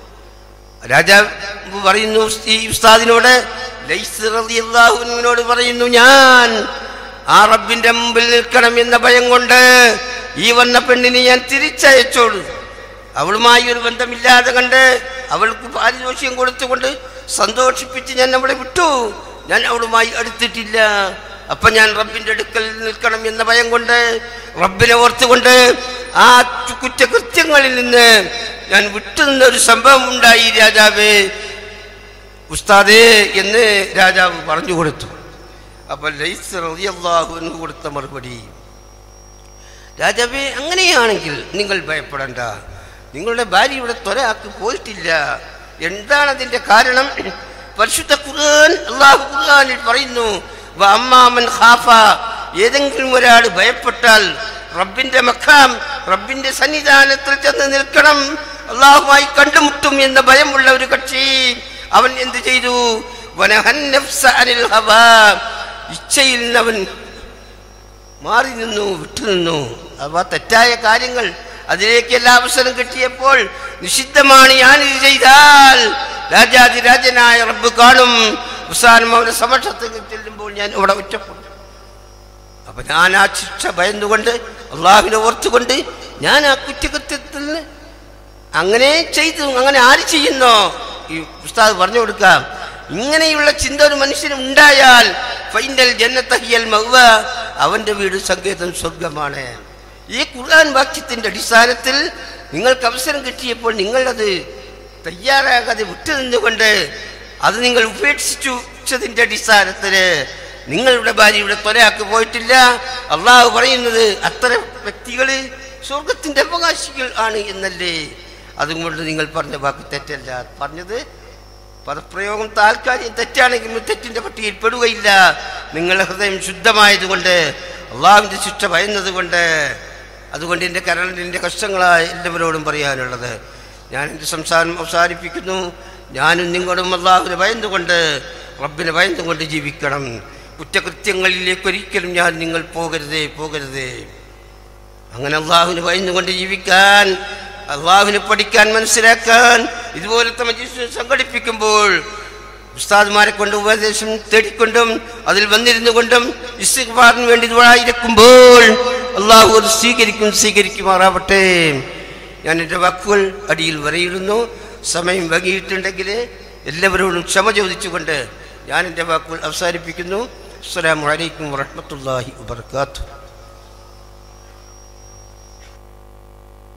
രാജാവ് പറയുന്നു ഈ ഉസ്താദിനോട് ലൈസ് റളിയല്ലാഹു അൻഹുവിനോട് പറയുന്നു ഞാൻ ആ റബ്ബിന്റെ മുമ്പിൽ നിൽക്കണം എന്ന ഭയം കൊണ്ട് ഈ വന്ന പെണ്ണിനെ ഞാൻ തിരിച്ചയച്ചോളൂ അവളുമായി ഒരു ബന്ധമില്ലാതെ കണ്ട് അവൾക്ക് പാരിതോഷികം കൊടുത്തുകൊണ്ട് സന്തോഷിപ്പിച്ച് ഞാൻ അവളെ വിട്ടു ഞാൻ അവളുമായി അടുത്തിട്ടില്ല അപ്പൊ ഞാൻ റബ്ബിന്റെ അടുക്കൽ നിൽക്കണം എന്ന ഭയം കൊണ്ട് റബ്ബിനെ ഓർത്തുകൊണ്ട് ആ കുറ്റകൃത്യങ്ങളിൽ നിന്ന് ഞാൻ വിട്ടുനിന്ന ഒരു സംഭവം ഉണ്ടായി രാജാവേ ഉസ്താദേ എന്ന് രാജാവ് പറഞ്ഞു കൊടുത്തു അപ്പൊ ലൈസ് റളിയല്ലാഹു അൻഹു കൊടുത്ത മറുപടി രാജാവേ അങ്ങനെയാണെങ്കിൽ നിങ്ങൾ ഭയപ്പെടണ്ട നിങ്ങളുടെ ഭാര്യ ഇവിടെ ത്വരയാക്കി പോയിട്ടില്ല എന്താണ് അതിന്റെ കാരണം പരിശുദ്ധ ഖുർആൻ അള്ളാഹു ഖുർആനിൽ പറയുന്നു "വ അമ്മാമൻ ഖാഫ ഏതെങ്കിലും ഒരാൾ ഭയപ്പെട്ടാൽ റബ്ബിന്റെ മഖാം റബ്ബിന്റെ സന്നിധാനത്തിൽ ചെന്ന് നിൽക്കണം അള്ളാഹുമായി കണ്ടുമുട്ടും എന്ന ഭയമുള്ള ഒരു കക്ഷി അവൻ എന്ത് ചെയ്തു വനഹൻ നഫ്സ അനിൽ ഹവാ ഇച്ഛയിൽ നിന്ന് അവൻ മാറി നിന്നു വിട്ടുനിന്നു അഥവാ തെറ്റായ കാര്യങ്ങൾ അതിലേക്ക് എല്ലാ അവസരം കിട്ടിയപ്പോൾ നിഷിദ്ധമാണ് ഞാനിത് ചെയ്താൽ രാജാതിരാജനായ റബ്ബ് കാണും അവസാനം അവന്റെ സമക്ഷത്തിൽ ചെല്ലുമ്പോൾ ഞാൻ ഇവിടെ ഒറ്റപ്പെടും അപ്പൊ ഞാൻ ആ ശിക്ഷ ഭയന്നുകൊണ്ട് അള്ളാഹുവിനെ ഓർത്തുകൊണ്ട് ഞാൻ ആ കുറ്റകൃത്യത്തിൽ നിന്ന് അങ്ങനെ ചെയ്തു അങ്ങനെ ആര് ചെയ്യുന്നോ ഈ ഉസ്താദ് പറഞ്ഞു കൊടുക്കാം ഇങ്ങനെയുള്ള ചിന്ത ഒരു മനുഷ്യന് ഉണ്ടായാൽ ഫൈനൽ ജന്നത്തഹിയൽ മഹ്വ അവന്റെ വീട് സങ്കേതം സ്വർഗമാണ് ഈ ഖുർആൻ വാക്യത്തിന്റെ അടിസ്ഥാനത്തിൽ നിങ്ങൾക്ക് അവസരം കിട്ടിയപ്പോൾ നിങ്ങളത് തയ്യാറാകാതെ വിട്ടുനിന്നുകൊണ്ട് അത് നിങ്ങൾ ഉപേക്ഷിച്ചതിന്റെ അടിസ്ഥാനത്തില് നിങ്ങളുടെ ഭാര്യയുടെ ത്വരയാക്ക് പോയിട്ടില്ല അള്ളാഹു പറയുന്നത് അത്തരം വ്യക്തികള് സ്വർഗത്തിന്റെ അവകാശികൾ ആണ് എന്നല്ലേ അതുകൊണ്ട് നിങ്ങൾ പറഞ്ഞ വാക്ക് തെറ്റല്ല പറഞ്ഞത് പദപ്രയോഗം താൽക്കാലികം തെറ്റാണെങ്കിലും തെറ്റിന്റെ പട്ടികയിൽ പെടുകയില്ല നിങ്ങളുടെ ഹൃദയം ശുദ്ധമായതുകൊണ്ട് അള്ളാഹുവിന്റെ ശിക്ഷ ഭയന്നത് കൊണ്ട് അതുകൊണ്ട് എൻ്റെ കരളിൻ്റെ കഷ്ടങ്ങളായ എല്ലാവരോടും പറയാനുള്ളത് ഞാൻ എൻ്റെ സംസാരം അവസാനിപ്പിക്കുന്നു ഞാനും നിങ്ങളും അള്ളാഹുവിനെ ഭയന്നുകൊണ്ട് റബ്ബിനെ ഭയന്നുകൊണ്ട് ജീവിക്കണം കുറ്റകൃത്യങ്ങളിലേക്ക് ഒരിക്കലും ഞാൻ നിങ്ങൾ പോകരുതേ പോകരുതേ അങ്ങനെ അള്ളാഹുവിന് ഭയന്നുകൊണ്ട് ജീവിക്കാൻ അള്ളാഹുവിനെ പഠിക്കാൻ മനസ്സിലാക്കാൻ ഇതുപോലത്തെ മജീസ് സംഘടിപ്പിക്കുമ്പോൾ ഉസ്താദ്മാരെ കൊണ്ട് ഉപദേശം തേടിക്കൊണ്ടും അതിൽ വന്നിരുന്നു കൊണ്ടും ഇസ്തിഗ്ഫാറിന് വേണ്ടി ദുആയിരിക്കുമ്പോൾ അള്ളാഹു അത് സ്വീകരിക്കും സ്വീകരിക്കുമാറാവട്ടെ ഞാൻ എൻ്റെ വാക്കുകൾ അടിയിൽ വരയിടുന്നു സമയം വൈകിയിട്ടുണ്ടെങ്കിൽ എല്ലാവരോടും ക്ഷമ ചോദിച്ചുകൊണ്ട് ഞാൻ എൻ്റെ വാക്കുകൾ അവസാനിപ്പിക്കുന്നു അസ്സലാമു അലൈക്കും വറഹ്മത്തുള്ളാഹി വബർക്കാത്തു